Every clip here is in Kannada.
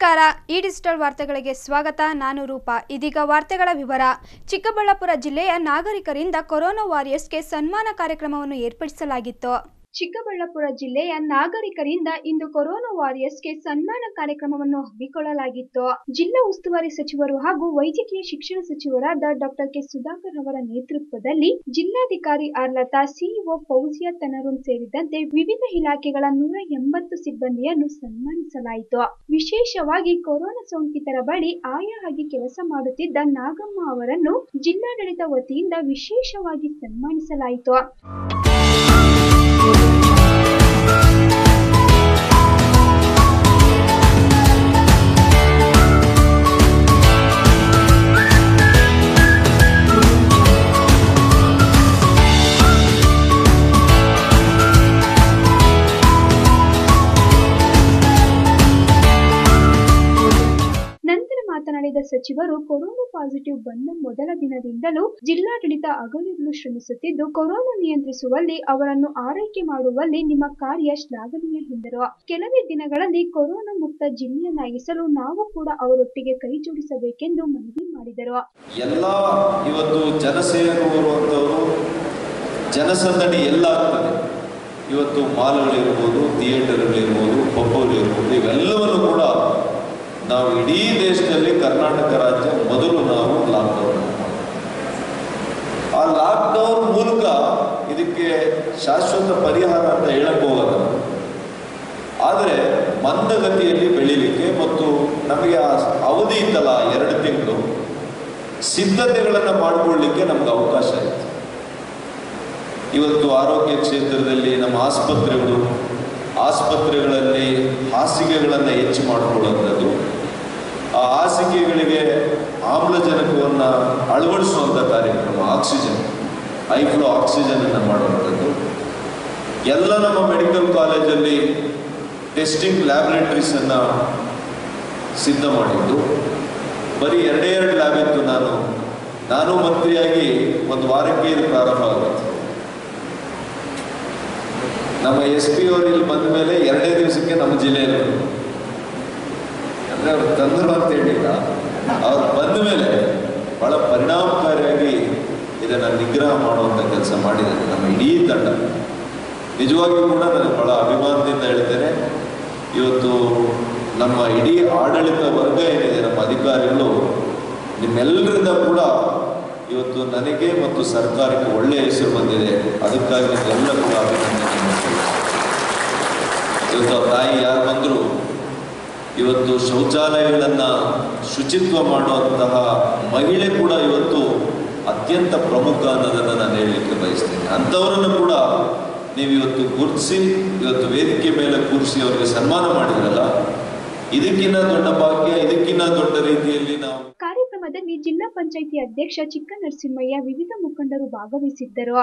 ನಮಸ್ಕಾರ ಈ ಡಿಜಿಟಲ್ ವಾರ್ತೆಗಳಿಗೆ ಸ್ವಾಗತ ನಾನು ರೂಪಾ ಇದೀಗ ವಾರ್ತೆಗಳ ವಿವರ ಚಿಕ್ಕಬಳ್ಳಾಪುರ ಜಿಲ್ಲೆಯ ನಾಗರಿಕರಿಂದ ಕೊರೋನಾ ವಾರಿಯರ್ಸ್ಗೆ ಸನ್ಮಾನ ಕಾರ್ಯಕ್ರಮವನ್ನು ಏರ್ಪಡಿಸಲಾಗಿತ್ತು ಚಿಕ್ಕಬಳ್ಳಾಪುರ ಜಿಲ್ಲೆಯ ನಾಗರಿಕರಿಂದ ಇಂದು ಕೊರೋನಾ ವಾರಿಯರ್ಸ್ಗೆ ಸನ್ಮಾನ ಕಾರ್ಯಕ್ರಮವನ್ನು ಹಮ್ಮಿಕೊಳ್ಳಲಾಗಿತ್ತು ಜಿಲ್ಲಾ ಉಸ್ತುವಾರಿ ಸಚಿವರು ಹಾಗೂ ವೈದ್ಯಕೀಯ ಶಿಕ್ಷಣ ಸಚಿವರಾದ ಡಾಕ್ಟರ್ ಕೆ ಸುಧಾಕರ್ ಅವರ ನೇತೃತ್ವದಲ್ಲಿ ಜಿಲ್ಲಾಧಿಕಾರಿ ಆರ್ಲತಾ ಸಿಇಒ ಫೌಜಿಯಾ ತನರುನ್ ಸೇರಿದಂತೆ ವಿವಿಧ ಇಲಾಖೆಗಳ ನೂರ ಎಂಬತ್ತು ಸಿಬ್ಬಂದಿಯನ್ನು ಸನ್ಮಾನಿಸಲಾಯಿತು ವಿಶೇಷವಾಗಿ ಕೊರೋನಾ ಸೋಂಕಿತರ ಬಳಿ ಆಯಾ ಆಗಿ ಕೆಲಸ ಮಾಡುತ್ತಿದ್ದ ನಾಗಮ್ಮ ಅವರನ್ನು ಜಿಲ್ಲಾಡಳಿತ ವತಿಯಿಂದ ವಿಶೇಷವಾಗಿ ಸನ್ಮಾನಿಸಲಾಯಿತು ನಂತರ ಮಾತನಾಡಿದ ಸಚಿವರು ಕೊರೋನಾ ಪಾಸಿಟಿವ್ ಬಂದ ಮೊದಲ ದಿನದಿಂದಲೂ ಜಿಲ್ಲಾಡಳಿತ ಹಗಲಿರುಳು ಶ್ರಮಿಸುತ್ತಿದ್ದು ಕೊರೋನಾ ನಿಯಂತ್ರಿಸುವಲ್ಲಿ ಅವರನ್ನು ಆರೈಕೆ ಮಾಡುವಲ್ಲಿ ನಿಮ್ಮ ಕಾರ್ಯ ಶ್ಲಾಘನೀಯ ಎಂದರು ಕೆಲವೇ ದಿನಗಳಲ್ಲಿ ಕೊರೋನಾ ಮುಕ್ತ ಜಿಲ್ಲೆಯನ್ನಾಗಿಸಲು ನಾವು ಕೂಡ ಅವರೊಟ್ಟಿಗೆ ಕೈ ಜೋಡಿಸಬೇಕೆಂದು ಮನವಿ ಮಾಡಿದರು ಎಲ್ಲ ಇವತ್ತು ಜನಸೇವೆಗೆ ಬರುವಂಥವರು ಜನಸಂದಣಿ ಎಲ್ಲ ಆಗ್ತದೆ ಇವತ್ತು ಮಾಲ್ಗಳಿರ್ಬೋದು ಥಿಯೇಟರ್ಗಳಿರ್ಬೋದು ಪಬ್ಗಳಿರ್ಬೋದು ಇವೆಲ್ಲವನ್ನು ಕೂಡ ನಾವು ಇಡೀ ದೇಶದಲ್ಲಿ ಕರ್ನಾಟಕ ರಾಜ್ಯ ಮೊದಲು ನಾವು ಲಾಕ್ಡೌನ್ ಆ ಲಾಕ್ಡೌನ್ ಮೂಲಕ ಇದಕ್ಕೆ ಶಾಶ್ವತ ಪರಿಹಾರ ಅಂತ ಹೇಳಕ್ ಹೋಗಲ್ಲ ಆದರೆ ಮಂದಗತಿಯಲ್ಲಿ ಬೆಳಿಲಿಕ್ಕೆ ಮತ್ತು ನಮಗೆ ಆ ಅವಧಿ ಇತ್ತಲ್ಲ ಎರಡು ತಿಂಗಳು ಸಿದ್ಧತೆಗಳನ್ನು ಮಾಡಿಕೊಳ್ಳಿಕ್ಕೆ ನಮ್ಗೆ ಅವಕಾಶ ಇತ್ತು ಇವತ್ತು ಆರೋಗ್ಯ ಕ್ಷೇತ್ರದಲ್ಲಿ ನಮ್ಮ ಆಸ್ಪತ್ರೆಗಳು ಆಸ್ಪತ್ರೆಗಳಲ್ಲಿ ಹಾಸಿಗೆಗಳನ್ನು ಹೆಚ್ಚು ಮಾಡಿಕೊಳ್ಳುವಂಥದ್ದು ಆ ಹಾಸಿಗೆಗಳಿಗೆ ಆಮ್ಲಜನಕವನ್ನು ಅಳವಡಿಸುವಂಥ ಕಾರ್ಯಕ್ರಮ ಆಕ್ಸಿಜನ್ ಐಫ್ಲೋ ಆಕ್ಸಿಜನನ್ನು ಮಾಡುವಂಥದ್ದು ಎಲ್ಲ ನಮ್ಮ ಮೆಡಿಕಲ್ ಕಾಲೇಜಲ್ಲಿ ಟೆಸ್ಟಿಂಗ್ ಲ್ಯಾಬ್ರೇಟರೀಸನ್ನು ಸಿದ್ಧ ಮಾಡಿದ್ದು ಬರೀ ಎರಡೇ ಎರಡು ಲ್ಯಾಬ್ ಇತ್ತು ನಾನು ನಾನು ಮಂತ್ರಿಯಾಗಿ ಒಂದು ವಾರಕ್ಕೆ ಇದು ಪ್ರಾರಂಭ ಆಗುತ್ತೆ ನಮ್ಮ ಎಸ್ ಪಿ ಅವರು ಇಲ್ಲಿ ಬಂದ ಮೇಲೆ ಎರಡೇ ದಿವಸಕ್ಕೆ ನಮ್ಮ ಜಿಲ್ಲೆಯಲ್ಲಿ ಬಂದ್ರು. ಅಂದ್ರೆ ಅವ್ರು ತಂದರು ಅಂತ ಹೇಳಿಲ್ಲ ಅವ್ರು ಬಂದ ಮೇಲೆ ಬಹಳ ಪರಿಣಾಮಕಾರಿಯಾಗಿ ಇದನ್ನು ನಿಗ್ರಹ ಮಾಡುವಂಥ ಕೆಲಸ ಮಾಡಿದ್ದಾರೆ ನಮ್ಮ ಇಡೀ ತಂಡ ನಿಜವಾಗಿಯೂ ಕೂಡ ನನಗೆ ಬಹಳ ಅಭಿಮಾನದಿಂದ ಹೇಳ್ತೇನೆ ಇವತ್ತು ನಮ್ಮ ಇಡೀ ಆಡಳಿತ ವರ್ಗ ಏನಿದೆ ನಮ್ಮ ಅಧಿಕಾರಿಗಳು ನಿಮ್ಮೆಲ್ಲರಿಂದ ಕೂಡ ಇವತ್ತು ನನಗೆ ಮತ್ತು ಸರ್ಕಾರಕ್ಕೆ ಒಳ್ಳೆಯ ಹೆಸರು ಬಂದಿದೆ ಅದಕ್ಕಾಗಿ ಎಲ್ಲ ಕೂಡ ಅಭಿನಂದನೆ ಮಾಡ್ತೀನಿ. ಇವತ್ತು ಆ ತಾಯಿ ಯಾರು ಬಂದರು ಇವತ್ತು ಶೌಚಾಲಯಗಳನ್ನು ಶುಚಿತ್ವ ಮಾಡುವಂತಹ ಮಹಿಳೆ ಕೂಡ ಇವತ್ತು ಅತ್ಯಂತ ಪ್ರಮುಖ ಅನ್ನೋದನ್ನು ನಾನು ಹೇಳಲಿಕ್ಕೆ ಬಯಸ್ತೇನೆ ಅಂಥವರನ್ನು ಕೂಡ ನೀವು ಇವತ್ತು ಗುರುತಿಸಿ ಇವತ್ತು ವೇದಿಕೆ ಮೇಲೆ ಕೂರಿಸಿ ಅವರಿಗೆ ಸನ್ಮಾನ ಮಾಡಿದ್ರಲ್ಲ ಇದಕ್ಕಿಂತ ದೊಡ್ಡ ಭಾಗ್ಯ ಇದಕ್ಕಿಂತ ದೊಡ್ಡ ರೀತಿಯಲ್ಲಿ ನಾವು ಕಾರ್ಯಕ್ರಮದಲ್ಲಿ ಜಿಲ್ಲಾ ಪಂಚಾಯಿತಿ ಅಧ್ಯಕ್ಷ ಚಿಕ್ಕ ನರಸಿಂಹಯ್ಯ ವಿವಿಧ ಮುಖಂಡರು ಭಾಗವಹಿಸಿದ್ದರು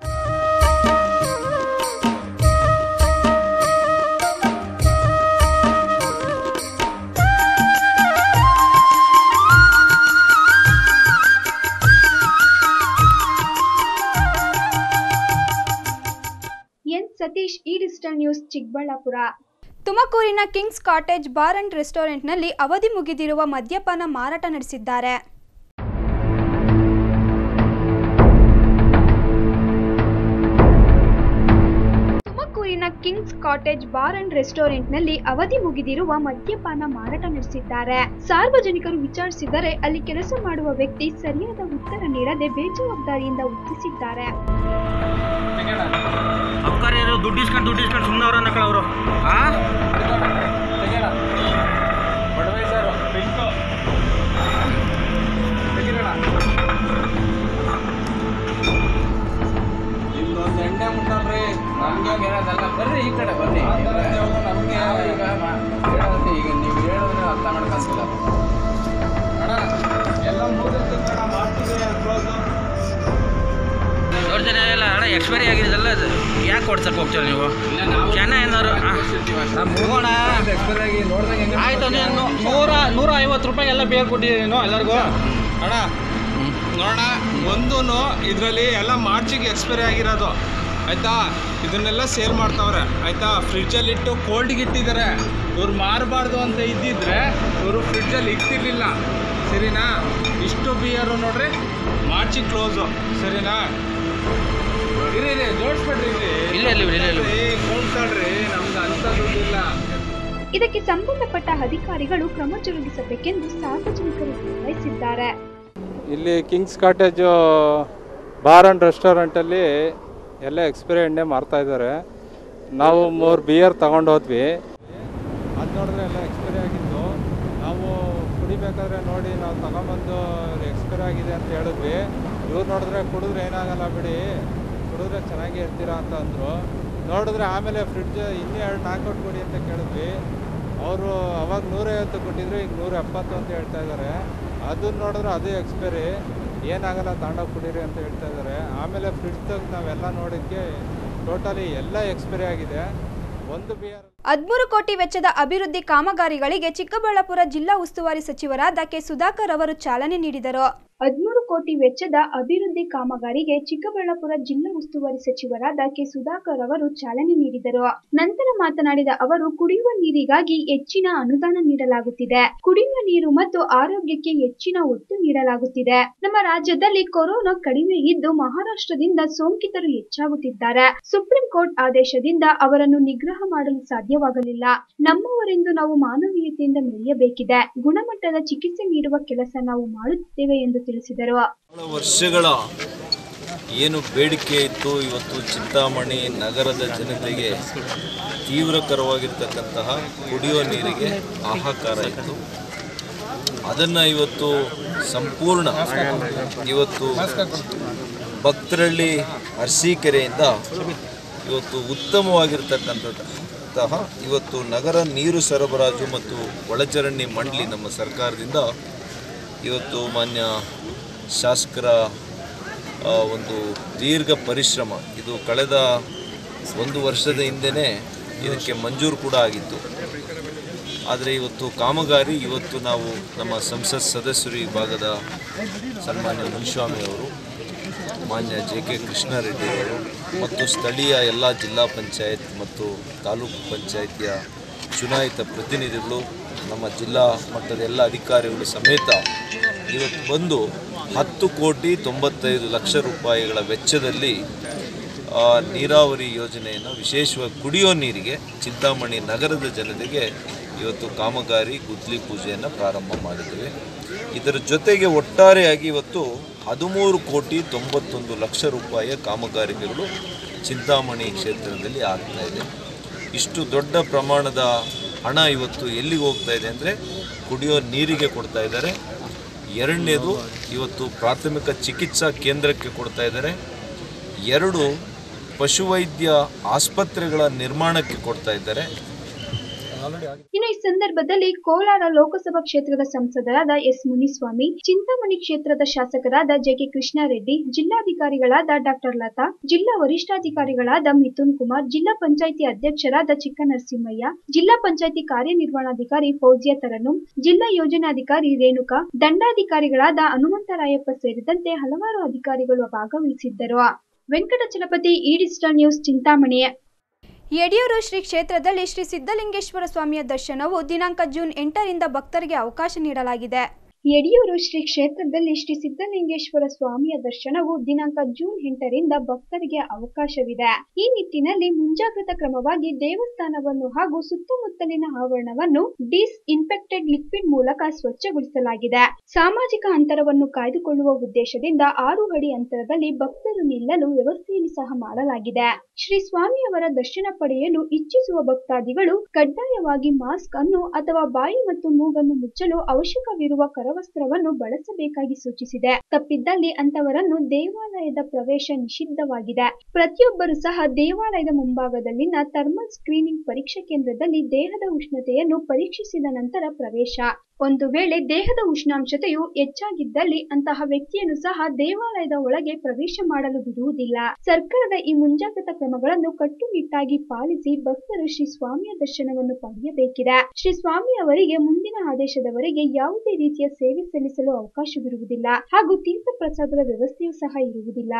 ಎನ್ ಸತೀಶ್ ಈ ಡಿಜಿಟಲ್ ನ್ಯೂಸ್ ಚಿಕ್ಕಬಳ್ಳಾಪುರ ತುಮಕೂರಿನ ಕಿಂಗ್ಸ್ ಕಾಟೇಜ್ ಬಾರ್ ಅಂಡ್ ರೆಸ್ಟೋರೆಂಟ್ನಲ್ಲಿ ಅವಧಿ ಮುಗಿದಿರುವ ಮದ್ಯಪಾನ ಮಾರಾಟ ನಡೆಸಿದ್ದಾರೆ ತುಮಕೂರಿನ ಕಿಂಗ್ಸ್ ಕಾಟೇಜ್ ಬಾರ್ ಅಂಡ್ ರೆಸ್ಟೋರೆಂಟ್ನಲ್ಲಿ ಅವಧಿ ಮುಗಿದಿರುವ ಮದ್ಯಪಾನ ಮಾರಾಟ ನಡೆಸಿದ್ದಾರೆ ಸಾರ್ವಜನಿಕರು ವಿಚಾರಿಸಿದರೆ ಅಲ್ಲಿ ಕೆಲಸ ಮಾಡುವ ವ್ಯಕ್ತಿ ಸರಿಯಾದ ಉತ್ತರ ನೀಡದೆ ಬೇಜವಾಬ್ದಾರಿಯಿಂದ ಉತ್ತರಿಸಿದ್ದಾರೆ ಅಬ್ಕಾರಿ ಯಾರು ದುಡ್ಡು ಇಸ್ಕೊಂಡು ದುಡ್ಡು ಇಸ್ಕೊಂಡು ಸುಮ್ಮನೆ ಅವ್ರ ಅನ್ನಕಳ ಅವರು ಆ ಇಲ್ಲೊಂದು ಎಣ್ಣೆ ಮುಟ್ಟಲ್ರಿ ನಮ್ಗೆ ಹೇಳೋದಲ್ಲ ಬರ್ರಿ ಈ ಕಡೆ ಬನ್ನಿ ನಮ್ಗೆ ಈಗ ಮ- ಹೇಳೋದು ಈಗ ನೀವು ಹೇಳಿದ್ರೆ ಅರ್ಥ ಮಾಡ್ಕೊಂತಿಲ್ಲ ಅಣ್ಣ ಎಲ್ಲ ಮುಗಿದ ಮಾಡ್ತೀವಿ ಕ್ಲೋಸು ಯೋಚನೆ ಎಲ್ಲ ಅಣ್ಣ ಎಕ್ಸ್ಪೈರಿ ಆಗಿರೋದಲ್ಲ ಅದು ಯಾಕೆ ಕೊಡ್ಸಕ್ಕೆ ಹೋಗ್ತೀರ ನೀವು ಜನ ಏನಾರು ಹೋಗೋಣ ಎಕ್ಸ್ಪೈರ್ ಆಗಿ ನೋಡ್ದಂಗೆ ಹೆಂಗೆ ಆಯ್ತು ನೀನು ನೂರ ನೂರ ಐವತ್ತು ರೂಪಾಯಿ ಎಲ್ಲ ಬೇಗ ಕೊಟ್ಟಿದ್ದೀನಿ ನೀನು ಎಲ್ಲರಿಗೂ ಅಣ್ಣ ನೋಡೋಣ ಒಂದು ಇದರಲ್ಲಿ ಎಲ್ಲ ಮಾರ್ಚಿಗೆ ಎಕ್ಸ್ಪೈರಿ ಆಗಿರೋದು ಆಯ್ತಾ ಇದನ್ನೆಲ್ಲ ಸೇಲ್ ಮಾಡ್ತಾವ್ರೆ ಆಯ್ತಾ ಫ್ರಿಡ್ಜಲ್ಲಿ ಇಟ್ಟು ಕೋಲ್ಡ್ಗೆ ಇಟ್ಟಿದ್ದಾರೆ ಇವ್ರು ಮಾರಬಾರ್ದು ಅಂತ ಇದ್ದಿದ್ರೆ ಇವರು ಫ್ರಿಡ್ಜಲ್ಲಿ ಇಕ್ತಿರ್ಲಿಲ್ಲ ಸರಿನಾ ಇಷ್ಟು ಬಿಯರು ನೋಡ್ರಿ ಮಾರ್ಚಿ ಕ್ಲೋಸು ಸರಿನಾ ಇರಿ ಇರಿ ಜೋಡಿಸ್ಬೇಡ್ರಿ ಇಲ್ಲಿ ಇಲ್ಲೇ ಇಲ್ಲಿ ಇಲ್ಲೇ ಇಲ್ಲಿ ಕೊಂಡ್ತಾಳ್ರಿ ನಮ್ಗೆ ಅಂತ ದುಡ್ಡಿಲ್ಲ ಇದಕ್ಕೆ ಸಂಬಂಧಪಟ್ಟ ಅಧಿಕಾರಿಗಳು ಕ್ರಮ ಜರುಗಿಸಬೇಕೆಂದು ಸಾರ್ವಜನಿಕರು ಒತ್ತಾಯಿಸಿದ್ದಾರೆ ಇಲ್ಲಿ ಕಿಂಗ್ಸ್ ಕಾಟೇಜು ಬಾರ್ ಆ್ಯಂಡ್ ರೆಸ್ಟೋರೆಂಟಲ್ಲಿ ಎಲ್ಲ ಎಕ್ಸ್ಪೈರಿ ಎಣ್ಣೆ ಮಾರ್ತಾ ಇದ್ದಾರೆ ನಾವು ಮೂರು ಬಿಯರ್ ತಗೊಂಡು ಹೋದ್ವಿ ಅದು ನೋಡಿದ್ರೆ ಎಲ್ಲ ಎಕ್ಸ್ಪೈರಿ ಆಗಿತ್ತು ನಾವು ಕುಡಿಬೇಕಾದ್ರೆ ನೋಡಿ ನಾವು ತಗೊಂಬಂದು ಎಕ್ಸ್ಪೈರಿ ಆಗಿದೆ ಅಂತ ಹೇಳಿದ್ವಿ ಇವ್ರು ನೋಡಿದ್ರೆ ಕುಡಿದ್ರೆ ಏನಾಗಲ್ಲ ಬಿಡಿ ಕುಡಿದ್ರೆ ಚೆನ್ನಾಗಿ ಇರ್ತೀರಾ ಅಂತ ಅಂದರು ನೋಡಿದ್ರೆ ಆಮೇಲೆ ಫ್ರಿಡ್ಜ್ ಇನ್ನೂ ಎರಡು ನಾಲ್ಕು ಕೊಡಿ ಅಂತ ಕೇಳಿದ್ವಿ ಅವರು ಅವಾಗ ನೂರೈವತ್ತು ಕೊಟ್ಟಿದ್ರು ಈಗ ನೂರ ಎಪ್ಪತ್ತು ಅಂತ ಹೇಳ್ತಾ ಇದ್ದಾರೆ ಅದನ್ನ ನೋಡಿದ್ರೆ ಅದು ಎಕ್ಸ್ಪೈರಿ ಏನಾಗಲ್ಲ ತಗೊಂಡೋಗಿ ಕುಡೀರಿ ಅಂತ ಹೇಳ್ತಾ ಇದ್ದಾರೆ ಆಮೇಲೆ ಫ್ರಿಡ್ಜ್ ತೆಗ್ದು ನಾವೆಲ್ಲ ನೋಡಿದ್ಕೆ ಟೋಟಲಿ ಎಲ್ಲ ಎಕ್ಸ್ಪೈರಿ ಆಗಿದೆ ಒಂದು ಬಿಯರ್ ಹದ್ಮೂರು ಕೋಟಿ ವೆಚ್ಚದ ಅಭಿವೃದ್ಧಿ ಕಾಮಗಾರಿಗಳಿಗೆ ಚಿಕ್ಕಬಳ್ಳಾಪುರ ಜಿಲ್ಲಾ ಉಸ್ತುವಾರಿ ಸಚಿವರಾದ ಕೆ ಸುಧಾಕರ್ ಅವರು ಚಾಲನೆ ನೀಡಿದರು ಹದ್ಮೂರು ಕೋಟಿ ವೆಚ್ಚದ ಅಭಿವೃದ್ಧಿ ಕಾಮಗಾರಿಗೆ ಚಿಕ್ಕಬಳ್ಳಾಪುರ ಜಿಲ್ಲಾ ಉಸ್ತುವಾರಿ ಸಚಿವರಾದ ಕೆ ಸುಧಾಕರ್ ಅವರು ಚಾಲನೆ ನೀಡಿದರು ನಂತರ ಮಾತನಾಡಿದ ಅವರು ಕುಡಿಯುವ ನೀರಿಗಾಗಿ ಹೆಚ್ಚಿನ ಅನುದಾನ ನೀಡಲಾಗುತ್ತಿದೆ ಕುಡಿಯುವ ನೀರು ಮತ್ತು ಆರೋಗ್ಯಕ್ಕೆ ಹೆಚ್ಚಿನ ಒತ್ತು ನೀಡಲಾಗುತ್ತಿದೆ ನಮ್ಮ ರಾಜ್ಯದಲ್ಲಿ ಕೊರೋನಾ ಕಡಿಮೆ ಇದ್ದು ಮಹಾರಾಷ್ಟ್ರದಿಂದ ಸೋಂಕಿತರು ಹೆಚ್ಚಾಗುತ್ತಿದ್ದಾರೆ ಸುಪ್ರೀಂ ಕೋರ್ಟ್ ಆದೇಶದಿಂದ ಅವರನ್ನು ನಿಗ್ರಹ ಮಾಡಲು ಸಾಧ್ಯವಾಗಲಿಲ್ಲ ನಮ್ಮವರೆಂದು ನಾವು ಮಾನವೀಯತೆಯಿಂದ ಮೆರೆಯಬೇಕಿದೆ ಗುಣಮಟ್ಟದ ಚಿಕಿತ್ಸೆ ನೀಡುವ ಕೆಲಸ ನಾವು ಮಾಡುತ್ತೇವೆ ಎಂದು ತಿಳಿಸಿದರು ಬಹಳ ವರ್ಷಗಳ ಏನು ಬೇಡಿಕೆ ಇತ್ತು ಇವತ್ತು ಚಿಂತಾಮಣಿ ನಗರದ ಜನತೆಗೆ ತೀವ್ರಕರವಾಗಿರ್ತಕ್ಕಂತಹ ಕುಡಿಯುವ ನೀರಿಗೆ ಹಾಹಾಕಾರ ಇತ್ತು ಅದನ್ನು ಇವತ್ತು ಸಂಪೂರ್ಣ ಇವತ್ತು ಭಕ್ತರಳ್ಳಿ ಅರಸೀಕೆರೆಯಿಂದ ಇವತ್ತು ಉತ್ತಮವಾಗಿರ್ತಕ್ಕಂಥದ್ದಂತಹ ಇವತ್ತು ನಗರ ನೀರು ಸರಬರಾಜು ಮತ್ತು ಒಳಚರಂಡಿ ಮಂಡಳಿ ನಮ್ಮ ಸರ್ಕಾರದಿಂದ ಇವತ್ತು ಮಾನ್ಯ ಶಾಸಕರ ಆ, ಒಂದು ದೀರ್ಘ ಪರಿಶ್ರಮ ಇದು ಕಳೆದ ಒಂದು ವರ್ಷದ ಹಿಂದೆನೇ ಇದಕ್ಕೆ ಮಂಜೂರು ಕೂಡ ಆಗಿತ್ತು ಆದರೆ ಇವತ್ತು ಕಾಮಗಾರಿ ಇವತ್ತು ನಾವು ನಮ್ಮ ಸಂಸತ್ ಸದಸ್ಯರು ಈ ಭಾಗದ ಸನ್ಮಾನ್ಯ ಮುನಿಸ್ವಾಮಿ ಅವರು ಮಾನ್ಯ ಜೆ ಕೆ ಕೃಷ್ಣಾರೆಡ್ಡಿ ಅವರು ಮತ್ತು ಸ್ಥಳೀಯ ಎಲ್ಲ ಜಿಲ್ಲಾ ಪಂಚಾಯತ್ ಮತ್ತು ತಾಲೂಕು ಪಂಚಾಯಿತಿಯ ಚುನಾಯಿತ ಪ್ರತಿನಿಧಿಗಳು ನಮ್ಮ ಜಿಲ್ಲಾ ಮಟ್ಟದ ಎಲ್ಲ ಅಧಿಕಾರಿಗಳು ಸಮೇತ ಇವತ್ತು ಬಂದು ಹತ್ತು ಕೋಟಿ ತೊಂಬತ್ತೈದು ಲಕ್ಷ ರೂಪಾಯಿಗಳ ವೆಚ್ಚದಲ್ಲಿ ಆ, ನೀರಾವರಿ ಯೋಜನೆಯನ್ನು ವಿಶೇಷವಾಗಿ ಕುಡಿಯೋ ನೀರಿಗೆ ಚಿಂತಾಮಣಿ ನಗರದ ಜನತೆಗೆ ಇವತ್ತು ಕಾಮಗಾರಿ ಗುದ್ಲಿ ಪೂಜೆಯನ್ನು ಪ್ರಾರಂಭ ಮಾಡಿದ್ದೇವೆ ಇದರ ಜೊತೆಗೆ ಒಟ್ಟಾರೆಯಾಗಿ ಇವತ್ತು ಹದಿಮೂರು ಕೋಟಿ ತೊಂಬತ್ತೊಂದು ಲಕ್ಷ ರೂಪಾಯಿಯ ಕಾಮಗಾರಿಕೆಗಳು ಚಿಂತಾಮಣಿ ಕ್ಷೇತ್ರದಲ್ಲಿ ಆಗ್ತಾ ಇದೆ ಇಷ್ಟು ದೊಡ್ಡ ಪ್ರಮಾಣದ ಹಣ ಇವತ್ತು ಎಲ್ಲಿಗೆ ಹೋಗ್ತಾ ಇದೆ ಅಂದರೆ ಕುಡಿಯೋ ನೀರಿಗೆ ಕೊಡ್ತಾ ಇದ್ದಾರೆ ಎರಡನೇದು ಇವತ್ತು ಪ್ರಾಥಮಿಕ ಚಿಕಿತ್ಸಾ ಕೇಂದ್ರಕ್ಕೆ ಕೊಡ್ತಾ ಇದ್ದಾರೆ ಎರಡು ಪಶುವೈದ್ಯ ಆಸ್ಪತ್ರೆಗಳ ನಿರ್ಮಾಣಕ್ಕೆ ಕೊಡ್ತಾ ಇದ್ದಾರೆ ಇನ್ನು ಈ ಸಂದರ್ಭದಲ್ಲಿ ಕೋಲಾರ ಲೋಕಸಭಾ ಕ್ಷೇತ್ರದ ಸಂಸದರಾದ ಎಸ್ ಮುನಿಸ್ವಾಮಿ ಚಿಂತಾಮಣಿ ಕ್ಷೇತ್ರದ ಶಾಸಕರಾದ ಜೆಕೆ ಕೃಷ್ಣಾರೆಡ್ಡಿ ಜಿಲ್ಲಾಧಿಕಾರಿಗಳಾದ ಡಾಕ್ಟರ್ ಲತಾ ಜಿಲ್ಲಾ ವರಿಷ್ಠಾಧಿಕಾರಿಗಳಾದ ಮಿಥುನ್ ಕುಮಾರ್ ಜಿಲ್ಲಾ ಪಂಚಾಯಿತಿ ಅಧ್ಯಕ್ಷರಾದ ಚಿಕ್ಕನರಸಿಂಹಯ್ಯ ಜಿಲ್ಲಾ ಪಂಚಾಯಿತಿ ಕಾರ್ಯನಿರ್ವಹಣಾಧಿಕಾರಿ ಫೌಜಿಯಾ ತರನುಂ ಜಿಲ್ಲಾ ಯೋಜನಾಧಿಕಾರಿ ರೇಣುಕಾ ದಂಡಾಧಿಕಾರಿಗಳಾದ ಹನುಮಂತರಾಯಪ್ಪ ಸೇರಿದಂತೆ ಹಲವಾರು ಅಧಿಕಾರಿಗಳು ಭಾಗವಹಿಸಿದ್ದರು ವೆಂಕಟಚಲಪತಿ ಈ ಡಿಜಿಟಲ್ ನ್ಯೂಸ್ ಚಿಂತಾಮಣಿ ಯಡಿಯೂರು ಶ್ರೀ ಕ್ಷೇತ್ರದಲ್ಲಿ ಶ್ರೀ ಸಿದ್ದಲಿಂಗೇಶ್ವರ ಸ್ವಾಮಿಯ ದರ್ಶನವು ದಿನಾಂಕ ಜೂನ್ ಎಂಟರಿಂದ ಭಕ್ತರಿಗೆ ಅವಕಾಶ ನೀಡಲಾಗಿದೆ ಯಡಿಯೂರು ಶ್ರೀ ಕ್ಷೇತ್ರದಲ್ಲಿ ಶ್ರೀ ಸಿದ್ದಲಿಂಗೇಶ್ವರ ಸ್ವಾಮಿಯ ದರ್ಶನವು ದಿನಾಂಕ ಜೂನ್ ಎಂಟರಿಂದ ಭಕ್ತರಿಗೆ ಅವಕಾಶವಿದೆ ಈ ನಿಟ್ಟಿನಲ್ಲಿ ಮುಂಜಾಗ್ರತಾ ಕ್ರಮವಾಗಿ ದೇವಸ್ಥಾನವನ್ನು ಹಾಗೂ ಸುತ್ತಮುತ್ತಲಿನ ಆವರಣವನ್ನು ಡಿಸ್ ಇನ್ಫೆಕ್ಟೆಡ್ ಲಿಕ್ವಿಡ್ ಮೂಲಕ ಸ್ವಚ್ಛಗೊಳಿಸಲಾಗಿದೆ ಸಾಮಾಜಿಕ ಅಂತರವನ್ನು ಕಾಯ್ದುಕೊಳ್ಳುವ ಉದ್ದೇಶದಿಂದ ಆರು ಅಡಿ ಅಂತರದಲ್ಲಿ ಭಕ್ತರು ನಿಲ್ಲಲು ವ್ಯವಸ್ಥೆಯನ್ನು ಸಹ ಮಾಡಲಾಗಿದೆ ಶ್ರೀ ಸ್ವಾಮಿಯವರ ದರ್ಶನ ಪಡೆಯಲು ಇಚ್ಛಿಸುವ ಭಕ್ತಾದಿಗಳು ಕಡ್ಡಾಯವಾಗಿ ಮಾಸ್ಕ್ ಅನ್ನು ಅಥವಾ ಬಾಯಿ ಮತ್ತು ಮೂಗನ್ನು ಮುಚ್ಚಲು ಅವಶ್ಯಕವಿರುವ ಕರವಸ್ತ್ರವನ್ನು ಬಳಸಬೇಕಾಗಿ ಸೂಚಿಸಿದೆ ತಪ್ಪಿದ್ದಲ್ಲಿ ಅಂತವರನ್ನು ದೇವಾಲಯದ ಪ್ರವೇಶ ನಿಷಿದ್ಧವಾಗಿದೆ ಪ್ರತಿಯೊಬ್ಬರು ಸಹ ದೇವಾಲಯದ ಮುಂಭಾಗದಲ್ಲಿನ ಥರ್ಮಲ್ ಸ್ಕ್ರೀನಿಂಗ್ ಪರೀಕ್ಷಾ ಕೇಂದ್ರದಲ್ಲಿ ದೇಹದ ಉಷ್ಣತೆಯನ್ನು ಪರೀಕ್ಷಿಸಿದ ನಂತರ ಪ್ರವೇಶ ಒಂದು ವೇಳೆ ದೇಹದ ಉಷ್ಣಾಂಶತೆಯು ಹೆಚ್ಚಾಗಿದ್ದಲ್ಲಿ ಅಂತಹ ವ್ಯಕ್ತಿಯನ್ನು ಸಹ ದೇವಾಲಯದ ಒಳಗೆ ಪ್ರವೇಶ ಮಾಡಲು ಬಿಡುವುದಿಲ್ಲ ಸರ್ಕಾರದ ಈ ಮುಂಜಾಗ್ರತಾ ಕ್ರಮಗಳನ್ನು ಕಟ್ಟುನಿಟ್ಟಾಗಿ ಪಾಲಿಸಿ ಭಕ್ತರು ಶ್ರೀ ಸ್ವಾಮಿಯ ದರ್ಶನವನ್ನು ಪಡೆಯಬೇಕಿದೆ ಶ್ರೀ ಸ್ವಾಮಿ ಅವರಿಗೆ ಮುಂದಿನ ಆದೇಶದವರೆಗೆ ಯಾವುದೇ ರೀತಿಯ ಸೇವೆ ಸಲ್ಲಿಸಲು ಅವಕಾಶವಿರುವುದಿಲ್ಲ ಹಾಗೂ ತೀರ್ಥ ಪ್ರಸಾದದ ವ್ಯವಸ್ಥೆಯೂ ಸಹ ಇರುವುದಿಲ್ಲ